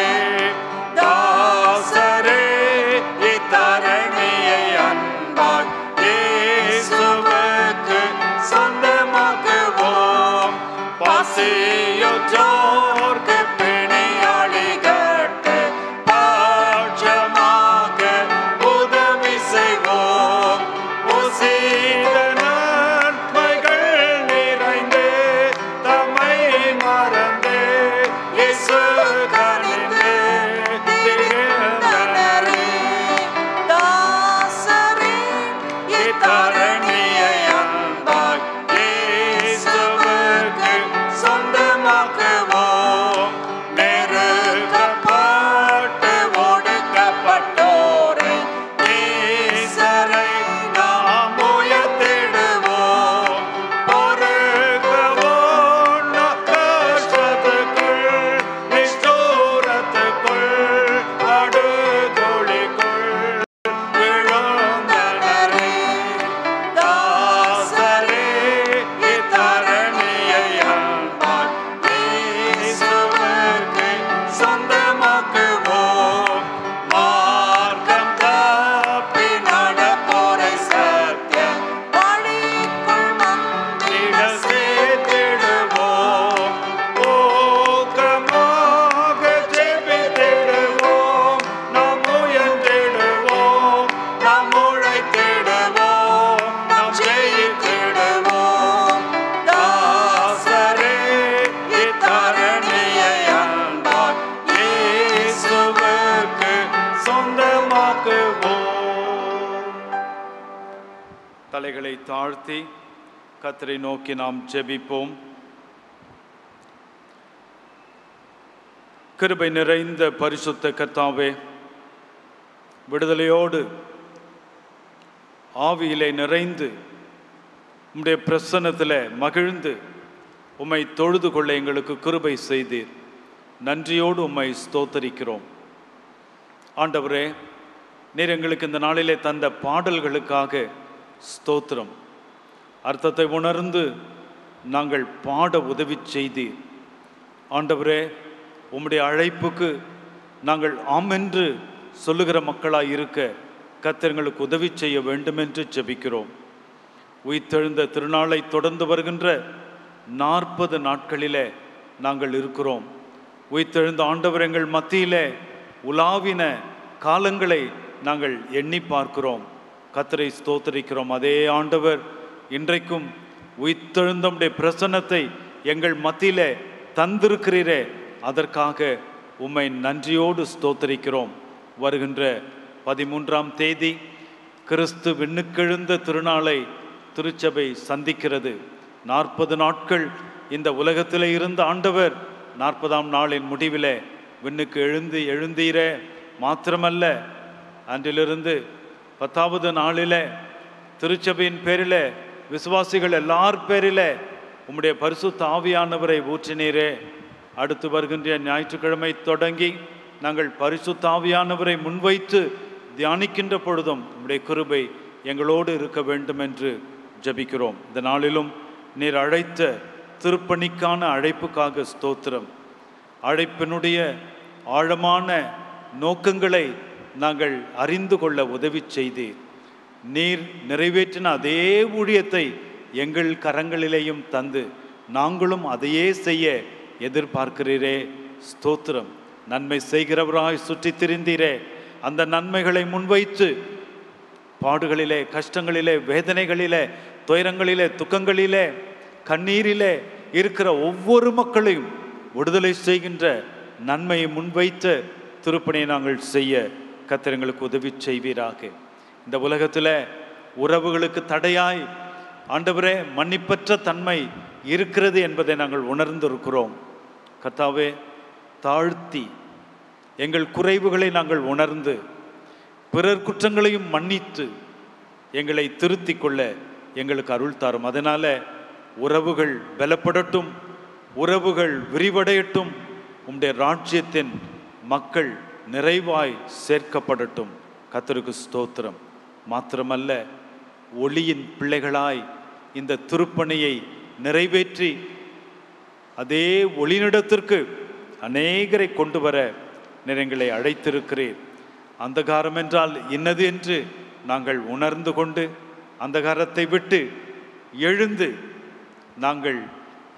தாசரே இத்தரணியை அன்பாய் பசியுற்றோர்க்கு பிணியாளிகட்கு பாட்சமாக உதவி செய்வோம் உசீத நன்மைகள் நிறைந்து தம்மை மறந்து இயேசு கனிந்து திகழ்ந்தனரே. இத்தரணியை அன்பாய் இயேசுவுக்கு சொந்தமாக்குவோம். நெருக்கப்பட்டு ஒடுக்கப்பட்டோரை நேசரை நாம் உயர்த்திடுவோம். பொறுக்கவும் நக்கஷத்துக்குள், நிஷ்டூரத்துக்குள், படுகொலிக்குள் விழுந்தனரே. தாசரே, இத்தரணியை அன்பாய் இயேசுவுக்கு சொந்தமாக்குவோம். மார்க்கம் தப்பி நடப்போரை சத்திய வழிக்குள் சேர்த்திடுவோம். ஊக்கமாக ஜெபித்திடுவோம். நாம் முயன்றிடுவோம். நாம் உழைத்திடுவோம். நாம் ஜெயித்திடுவோம். தாசரே, இத்தரணியை அன்பாய் இயேசுவுக்கு சொந்தமாக்குவோம் தலைகளை தாழ்த்தி கத்தரை நோக்கி நாம் ஜெபிப்போம் கிருபை நிறைந்த பரிசுத்த கர்த்தாவே விடுதலையோடு ஆவியிலே நிறைந்து உம்முடைய பிரசன்னத்தில் மகிழ்ந்து உம்மை தொழுது கொள்ள எங்களுக்கு கிருபை செய்தீர் நன்றியோடு உம்மை ஸ்தோத்தரிக்கிறோம் ஆண்டவரே நீர் எங்களுக்கு இந்த நாளிலே தந்த பாடல்களுக்காக ஸ்தோத்திரம் அர்த்தத்தை உணர்ந்து நாங்கள் பாட உதவி செய்தீர் ஆண்டவரே உம்முடைய அழைப்புக்கு நாங்கள் ஆம் என்று சொல்லுகிற மக்களாய் இருக்க கத்தர்களுக்கு உதவி செய்ய வேண்டும் என்று ஜெபிக்கிறோம் உயிர்த்தெழுந்த திருநாளை தொடர்ந்து வருகின்ற நாற்பது நாட்களிலே நாங்கள் இருக்கிறோம் உயிர்த்தெழுந்த ஆண்டவர் எங்கள் மத்தியிலே உலாவின காலங்களை நாங்கள் எண்ணி பார்க்கிறோம் கத்தரை ஸ்தோத்தரிக்கிறோம் அதே ஆண்டவர் இன்றைக்கும் உயிர்த்தெழுந்தமுடைய பிரசன்னத்தை எங்கள் மத்தியிலே தந்திருக்கிறீரே அதற்காக உம்மை நன்றியோடு ஸ்தோத்தரிக்கிறோம் வருகின்ற பதிமூன்றாம் தேதி கிறிஸ்து விண்ணுக்கெழுந்த திருநாளை திருச்சபை சந்திக்கிறது நாற்பது நாட்கள் இந்த உலகத்தில் இருந்த ஆண்டவர் நாற்பதாம் நாளின் முடிவிலே விண்ணுக்கு எழுந்து எழுந்தீரே மாத்திரமல்ல அன்றிலிருந்து பத்தாவது நாளிலே திருச்சபையின் பேரிலே விசுவாசிகள் எல்லார் பேரிலே உம்முடைய பரிசுத்த ஆவியானவரை ஊற்றினீரே அடுத்து வருகின்ற ஞாயிற்றுக்கிழமை தொடங்கி நாங்கள் பரிசுத்த ஆவியானவரை முன்வைத்து தியானிக்கின்ற பொழுதும் உம்முடைய கிருபை எங்களோடு இருக்க வேண்டும் என்று ஜெபிக்கிறோம் இந்த நாளிலும் நீர் அழைத்த திருப்பணிக்கான அழைப்புக்காக ஸ்தோத்திரம் அழைப்பினுடைய ஆழமான நோக்கங்களை நாங்கள் அறிந்து கொள்ள உதவி செய்தீர் நீர் நிறைவேற்றின அதே ஊழியத்தை எங்கள் கரங்களிலேயும் தந்து நாங்களும் அதையே செய்ய எதிர்பார்க்கிறீரே ஸ்தோத்திரம் நன்மை செய்கிறவராய் சுற்றித் திரிந்தீரே அந்த நன்மைகளை முன்வைத்து பாடுகளிலே கஷ்டங்களிலே வேதனைகளிலே துயரங்களிலே துக்கங்களிலே கண்ணீரிலே இருக்கிற ஒவ்வொரு மக்களையும் விடுதலை செய்கின்ற நன்மையை முன்வைத்த திருப்பணியை நாங்கள் செய்ய கத்திரங்களுக்கு உதவி செய்வீராக இந்த உலகத்தில் உறவுகளுக்கு தடையாய் ஆண்டவரே மன்னிப்பற்ற தன்மை இருக்கிறது என்பதை நாங்கள் உணர்ந்திருக்கிறோம் கர்த்தாவே தாழ்த்தி எங்கள் குறைவுகளை நாங்கள் உணர்ந்து பிறர் குற்றங்களையும் மன்னித்து எங்களை திருத்திக் கொள்ள எங்களுக்கு அருள் தாரும் அதனால உறவுகள் பலப்படட்டும் உறவுகள் விரிவடையட்டும் உம்முடைய ராஜ்யத்தின் மக்கள் நிறைவாய் சேர்க்கப்படட்டும் கத்தருக்கு ஸ்தோத்திரம் மாத்திரமல்ல ஒளியின் பிள்ளைகளாய் இந்த திருப்பணியை நிறைவேற்றி அதே ஒளிநிடத்திற்கு அநேகரை கொண்டு வர நீர் எங்களை அழைத்திருக்கிறீர் அந்தகாரம் என்றால் இன்னது என்று நாங்கள் உணர்ந்து கொண்டு அந்தகாரத்தை விட்டு எழுந்து நாங்கள்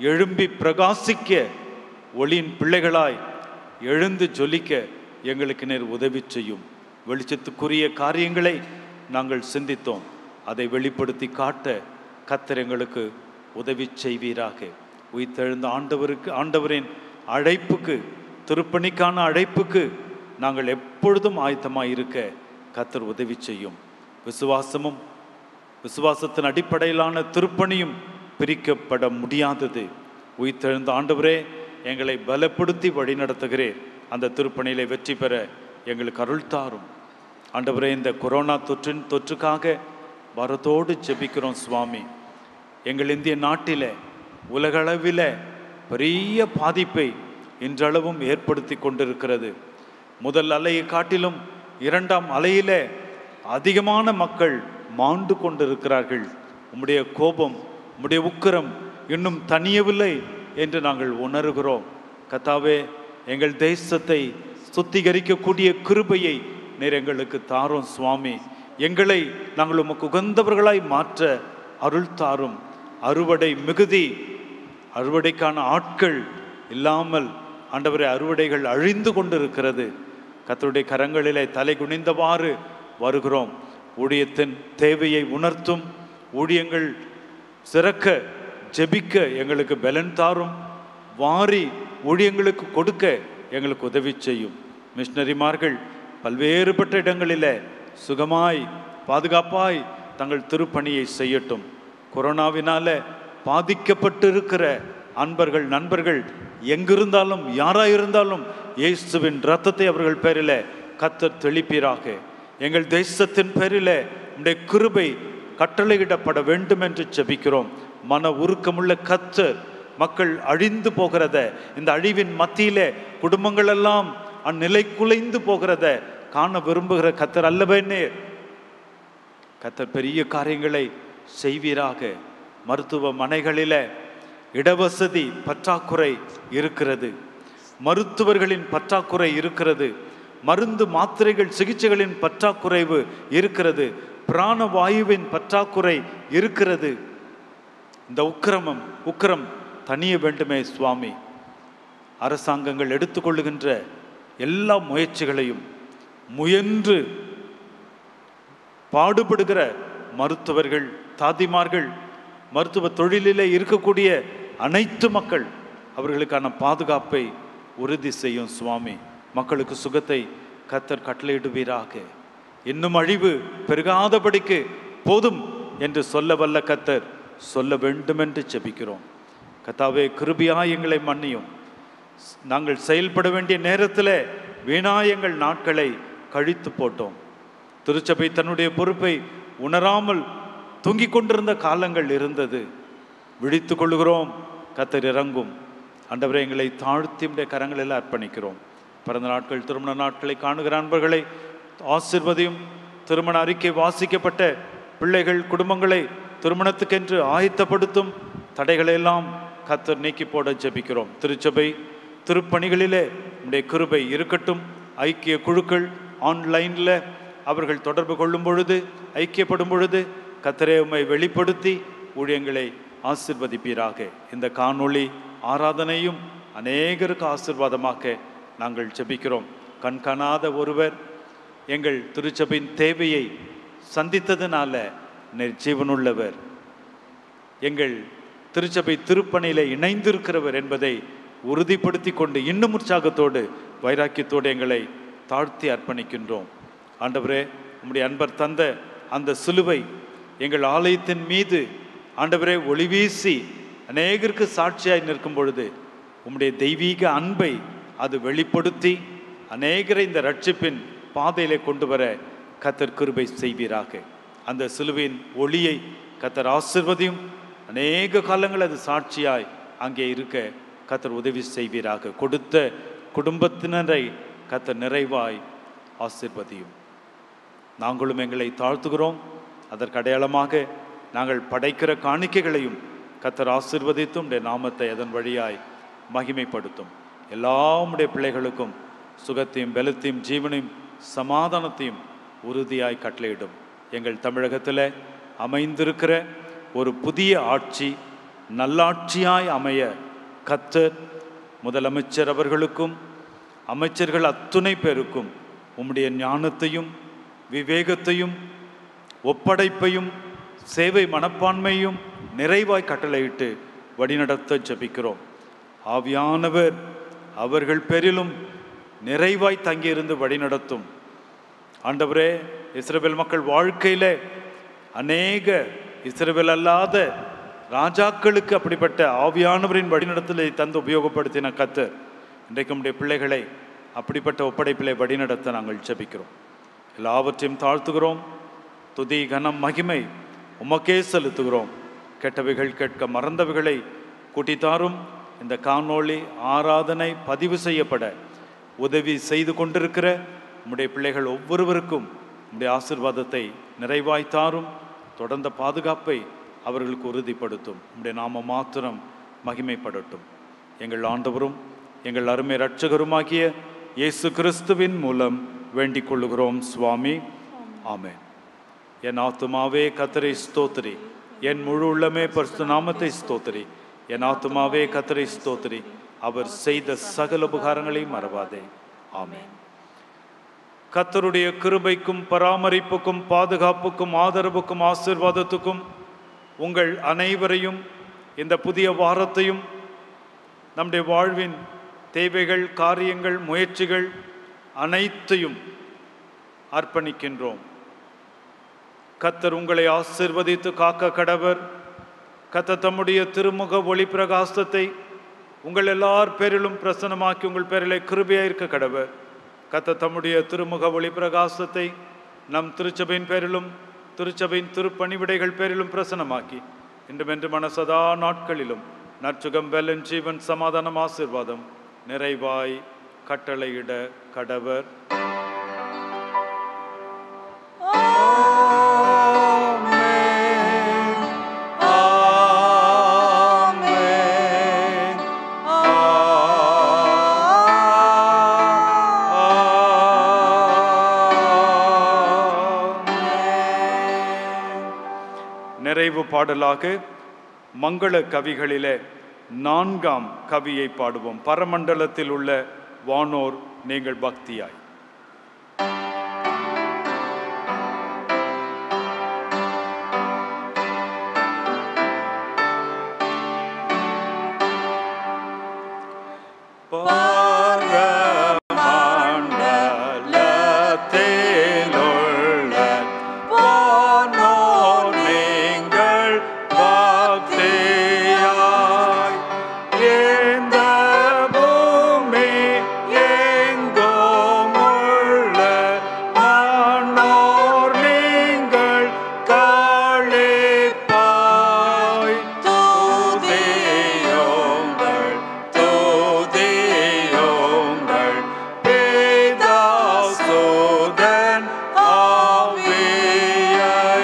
எழும்பி பிரகாசிக்க ஒளியின் பிள்ளைகளாய் எழுந்து ஜொலிக்க எங்களுக்கு நேர் உதவி செய்யும் வெளிச்சத்துக்குரிய காரியங்களை நாங்கள் சிந்தித்தோம் அதை வெளிப்படுத்தி காட்ட கத்தர் எங்களுக்கு உதவி செய்வீராக உயிர்த்தெழுந்த ஆண்டவருக்கு ஆண்டவரின் அழைப்புக்கு திருப்பணிக்கான அழைப்புக்கு நாங்கள் எப்பொழுதும் ஆயத்தமாக இருக்க கத்தர் உதவி செய்யும் விசுவாசமும் விசுவாசத்தின் அடிப்படையிலான திருப்பணியும் பிரிக்கப்பட முடியாதது உயிர்த்தெழுந்த ஆண்டவரே எங்களை பலப்படுத்தி வழிநடத்துகிறேன் அந்த திருப்பணியிலே வெற்றி பெற எங்களுக்கு அருள் தாரும் ஆண்டவரே இந்த கொரோனா தொற்றின் தொற்றுக்காக வரத்தோடு ஜெபிக்கிறோம் சுவாமி எங்கள் இந்திய நாட்டில் உலகளவில் பெரிய பாதிப்பை இன்றளவும் ஏற்படுத்தி கொண்டிருக்கிறது முதல் அலையை காட்டிலும் இரண்டாம் அலையில அதிகமான மக்கள் மாண்டு கொண்டிருக்கிறார்கள் உம்முடைய கோபம் உம்முடைய உக்கிரம் இன்னும் தனியவில்லை என்று நாங்கள் உணர்கிறோம் கத்தாவே எங்கள் தேசத்தை சுத்திகரிக்கக்கூடிய கிருபையை நீர் எங்களுக்கு தாரும் சுவாமி எங்களை நாங்கள் உமக்கு உகந்தவர்களாய் மாற்ற அருள் தாரும் அறுவடை மிகுதி அறுவடைக்கான ஆட்கள் இல்லாமல் ஆண்டவரை அறுவடைகள் அழிந்து கொண்டிருக்கிறது கத்தருடைய கரங்களிலே தலை குனிந்தவாறு வருகிறோம் ஊழியத்தின் தேவையை உணர்த்தும் ஊழியங்கள் சிறக்க ஜெபிக்க எங்களுக்கு பலன் தாரும் வாரி ஊழியங்களுக்கு கொடுக்க எங்களுக்கு உதவி செய்யும் மிஷினரிமார்கள் பல்வேறுபட்ட இடங்களிலே சுகமாய் பாதுகாப்பாய் தங்கள் திருப்பணியை செய்யட்டும் கொரோனாவினால பாதிக்கப்பட்டிருக்கிற அன்பர்கள் நண்பர்கள் எங்கிருந்தாலும் யாராயிருந்தாலும் இயேசுவின் இரத்தத்தை அவர்கள் பேரில் கத்தர் தெளிப்பீராக எங்கள் தேசத்தின் பேரில் உடைய கிருபை கட்டளையிடப்பட வேண்டும் என்று ஜெபிக்கிறோம் மன உருக்கமுள்ள கத்தர் மக்கள் அழிந்து போகிறத இந்த அழிவின் மத்தியிலே குடும்பங்கள் எல்லாம் அந்நிலை குலைந்து போகிறத காண விரும்புகிற கத்தர் அல்லவே நேர் கத்தர் பெரிய காரியங்களை செய்வீராக மருத்துவமனைகளில இடவசதி பற்றாக்குறை இருக்கிறது மருத்துவர்களின் பற்றாக்குறை இருக்கிறது மருந்து மாத்திரைகள் சிகிச்சைகளின் பற்றாக்குறைவு இருக்கிறது பிராணவாயுவின் பற்றாக்குறை இருக்கிறது இந்த உக்கிரமம் உக்கிரம் தனிய வேண்டுமே சுவாமி அரசாங்கங்கள் எடுத்துக்கொள்ளுகின்ற எல்லா முயற்சிகளையும் முயன்று பாடுபடுகிற மருத்துவர்கள் தாதிமார்கள் மருத்துவ தொழிலிலே இருக்கக்கூடிய அனைத்து மக்கள் அவர்களுக்கான பாதுகாப்பை உறுதி செய்யும் சுவாமி மக்களுக்கு சுகத்தை கத்தர் கட்டளையிடுவீராக இன்னும் அழிவு பெருகாதபடிக்கு போதும் என்று சொல்ல வல்ல கத்தர் சொல்ல வேண்டும் என்று ஜெபிக்கிறோம் கத்தாவே கிருபியா எங்களை மன்னியும் நாங்கள் செயல்பட வேண்டிய நேரத்தில் வீணாயங்கள் நாட்களை கழித்து போட்டோம் திருச்சபை தன்னுடைய பொறுப்பை உணராமல் தூங்கிக் கொண்டிருந்த காலங்கள் இருந்தது விழித்து கொள்கிறோம் கத்தர் இறங்கும் ஆண்டவரே எங்களை தாழ்த்தி உடைய கரங்களில் அர்ப்பணிக்கிறோம் பிறந்த நாட்கள் திருமண நாட்களை காணுகிற அன்பர்களை ஆசிர்வதியும் திருமண அறிக்கை வாசிக்கப்பட்ட பிள்ளைகள் குடும்பங்களை திருமணத்துக்கென்று ஆயத்தப்படுத்தும் தடைகளை எல்லாம் கத்தர் நீக்கி போட ஜெபிக்கிறோம் திருச்சபை திருப்பணிகளிலே உடைய கிருபை இருக்கட்டும் ஐக்கிய குழுக்கள் ஆன்லைனில் அவர்கள் தொடர்பு கொள்ளும் பொழுது ஐக்கியப்படும் பொழுது கத்தரே உம்மை வெளிப்படுத்தி ஊழியங்களை ஆசிர்வதிப்பீராக இந்த காணொளி ஆராதனையும் அநேகருக்கு ஆசிர்வாதமாக்க நாங்கள் ஜெபிக்கிறோம் கண் காணாத ஒருவர் எங்கள் திருச்சபையின் தேவையை சந்தித்ததுனால நிர்ஜீவனுள்ளவர் எங்கள் திருச்சபை திருப்பணியில இணைந்திருக்கிறவர் என்பதை உறுதிப்படுத்தி கொண்டு இன்னும் உற்சாகத்தோடு வைராக்கியத்தோடு எங்களை தாழ்த்தி அர்ப்பணிக்கின்றோம் ஆண்டவரே உம்முடைய அன்பர் தந்த அந்த சிலுவை எங்கள் ஆலயத்தின் மீது ஆண்டவரே ஒளி வீசி அநேகருக்கு சாட்சியாய் நிற்கும் பொழுது உம்முடைய தெய்வீக அன்பை அது வெளிப்படுத்தி அநேகரை இந்த ரட்சிப்பின் பாதையிலே கொண்டு வர கத்தர் கிருபை செய்வீராக அந்த சிலுவையின் ஒளியை கத்தர் ஆசிர்வதியும் அநேக காலங்கள் அது சாட்சியாய் அங்கே இருக்க கத்தர் உதவி செய்வீராக கொடுத்த குடும்பத்தினரை கத்தர் நிறைவாய் ஆசிர்வதியும் நாங்களும் எங்களை தாழ்த்துகிறோம் அதற்கு அடையாளமாக நாங்கள் படைக்கிற காணிக்கைகளையும் கத்தர் ஆசிர்வதித்தும் உடைய நாமத்தை அதன் வழியாய் மகிமைப்படுத்தும் எல்லா உடைய பிள்ளைகளுக்கும் சுகத்தையும் பலத்தையும் ஜீவனையும் சமாதானத்தையும் உறுதியாய் கட்டளையிடும் எங்கள் தமிழகத்தில் அமைந்திருக்கிற ஒரு புதிய ஆட்சி நல்லாட்சியாய் அமைய கத்தர் முதலமைச்சர் அவர்களுக்கும் அமைச்சர்கள் அத்துணை பேருக்கும் உம்முடைய ஞானத்தையும் விவேகத்தையும் ஒப்படைப்பையும் சேவை மனப்பான்மையும் நிறைவாய் கட்டளையிட்டு வழிநடத்த ஜெபிக்கிறோம் ஆவியானவர் அவர்கள் பேரிலும் நிறைவாய் தங்கியிருந்து வழிநடத்தும் ஆண்டவரே இஸ்ரவேல் மக்கள் வாழ்க்கையில அநேக இஸ்ரவேல் அல்லாத ராஜாக்களுக்கு அப்படிப்பட்ட ஆவியானவரின் வழிநடத்தலை தந்து உபயோகப்படுத்தின கத்தர் இன்றைக்கு நம்முடைய பிள்ளைகளை அப்படிப்பட்ட ஒப்படைப்பிலே வழிநடத்த நாங்கள் ஜெபிக்கிறோம் எல்லாவற்றையும் தாழ்த்துகிறோம் துதி கனம் மகிமை உமக்கே செலுத்துகிறோம் கெட்டவைகள் கேட்க மறந்தவைகளை கூட்டித்தாரும் இந்த காணொளி ஆராதனை பதிவு செய்யப்பட உதவி செய்து கொண்டிருக்கிற உம்முடைய பிள்ளைகள் ஒவ்வொருவருக்கும் உம்முடைய ஆசிர்வாதத்தை நிறைவாய் தாரும் தொடர்ந்த பாதுகாப்பை அவர்களுக்கு உறுதிப்படுத்தும் உம்முடைய நாம மாத்திரம் மகிமைப்படட்டும் எங்கள் ஆண்டவரும் எங்கள் அருமை இரட்சகருமாகிய இயேசு கிறிஸ்துவின் மூலம் வேண்டிக் கொள்ளுகிறோம் சுவாமி ஆமென் என் ஆத்துமாவே கத்தரை ஸ்தோத்திரி என் முழு உள்ளமே பரிசு நாமத்தை ஸ்தோத்திரி என் ஆத்துமாவே கத்தரை ஸ்தோத்திரி அவர் செய்த சகல உபகாரங்களையும் மறவாதே ஆமென் கத்தருடைய கிருபைக்கும் பராமரிப்புக்கும் பாதுகாப்புக்கும் ஆதரவுக்கும் ஆசீர்வாதத்துக்கும் உங்கள் அனைவரையும் இந்த புதிய வாரத்தையும் நம்முடைய வாழ்வின் தேவைகள் காரியங்கள் முயற்சிகள் அனைத்தையும் அர்ப்பணிக்கின்றோம் கத்தர் உங்களை ஆசிர்வதித்து காக்க கடவர் கத்த தம்முடைய திருமுக ஒளி பிரகாசத்தை உங்கள் எல்லார் பேரிலும் பிரசனமாக்கி உங்கள் பேரிலே கிருபையா இருக்க கடவர் கத்த தம்முடைய திருமுக ஒளி பிரகாசத்தை நம் திருச்சபையின் பேரிலும் திருச்சபையின் திருப்பணிவிடைகள் பேரிலும் பிரசனமாக்கி இன்றுமென்று சதா நாட்களிலும் நற்சுகம் வெல்லன் ஜீவன் சமாதானம் ஆசிர்வாதம் நிறைவாய் கட்டளையிட கடவர் நிறைவு பாடலாக மங்கள கவிகளிலே நான்காம் கவியை பாடுவோம் பரமண்டலத்தில் உள்ள வானோர் நீங்கள் பக்தியாய் பரமண்டலத்திலுள்ள வானோர் நீங்கள் பக்தியாய் இந்த பூமி எங்கும் உள்ள வானோர் நீங்கள் களிப்பாய் துதியுங்கள் துதியுங்கள் பிதாசுதன் ஆவியை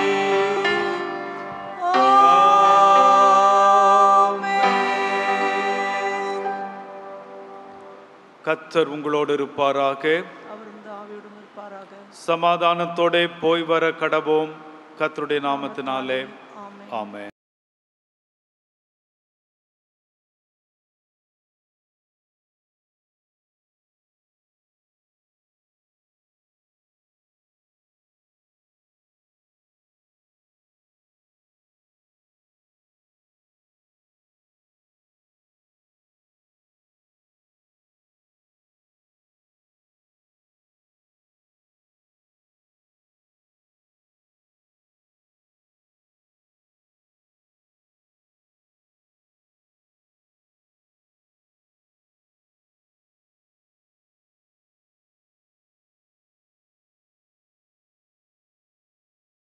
கத்தர் உங்களோடு இருப்பாராக அவரும் ஆவியோடும் இருப்பாராக சமாதானத்தோட போய் வர கடவோம் கத்தருடைய நாமத்தினாலே ஆமென் ஆமென்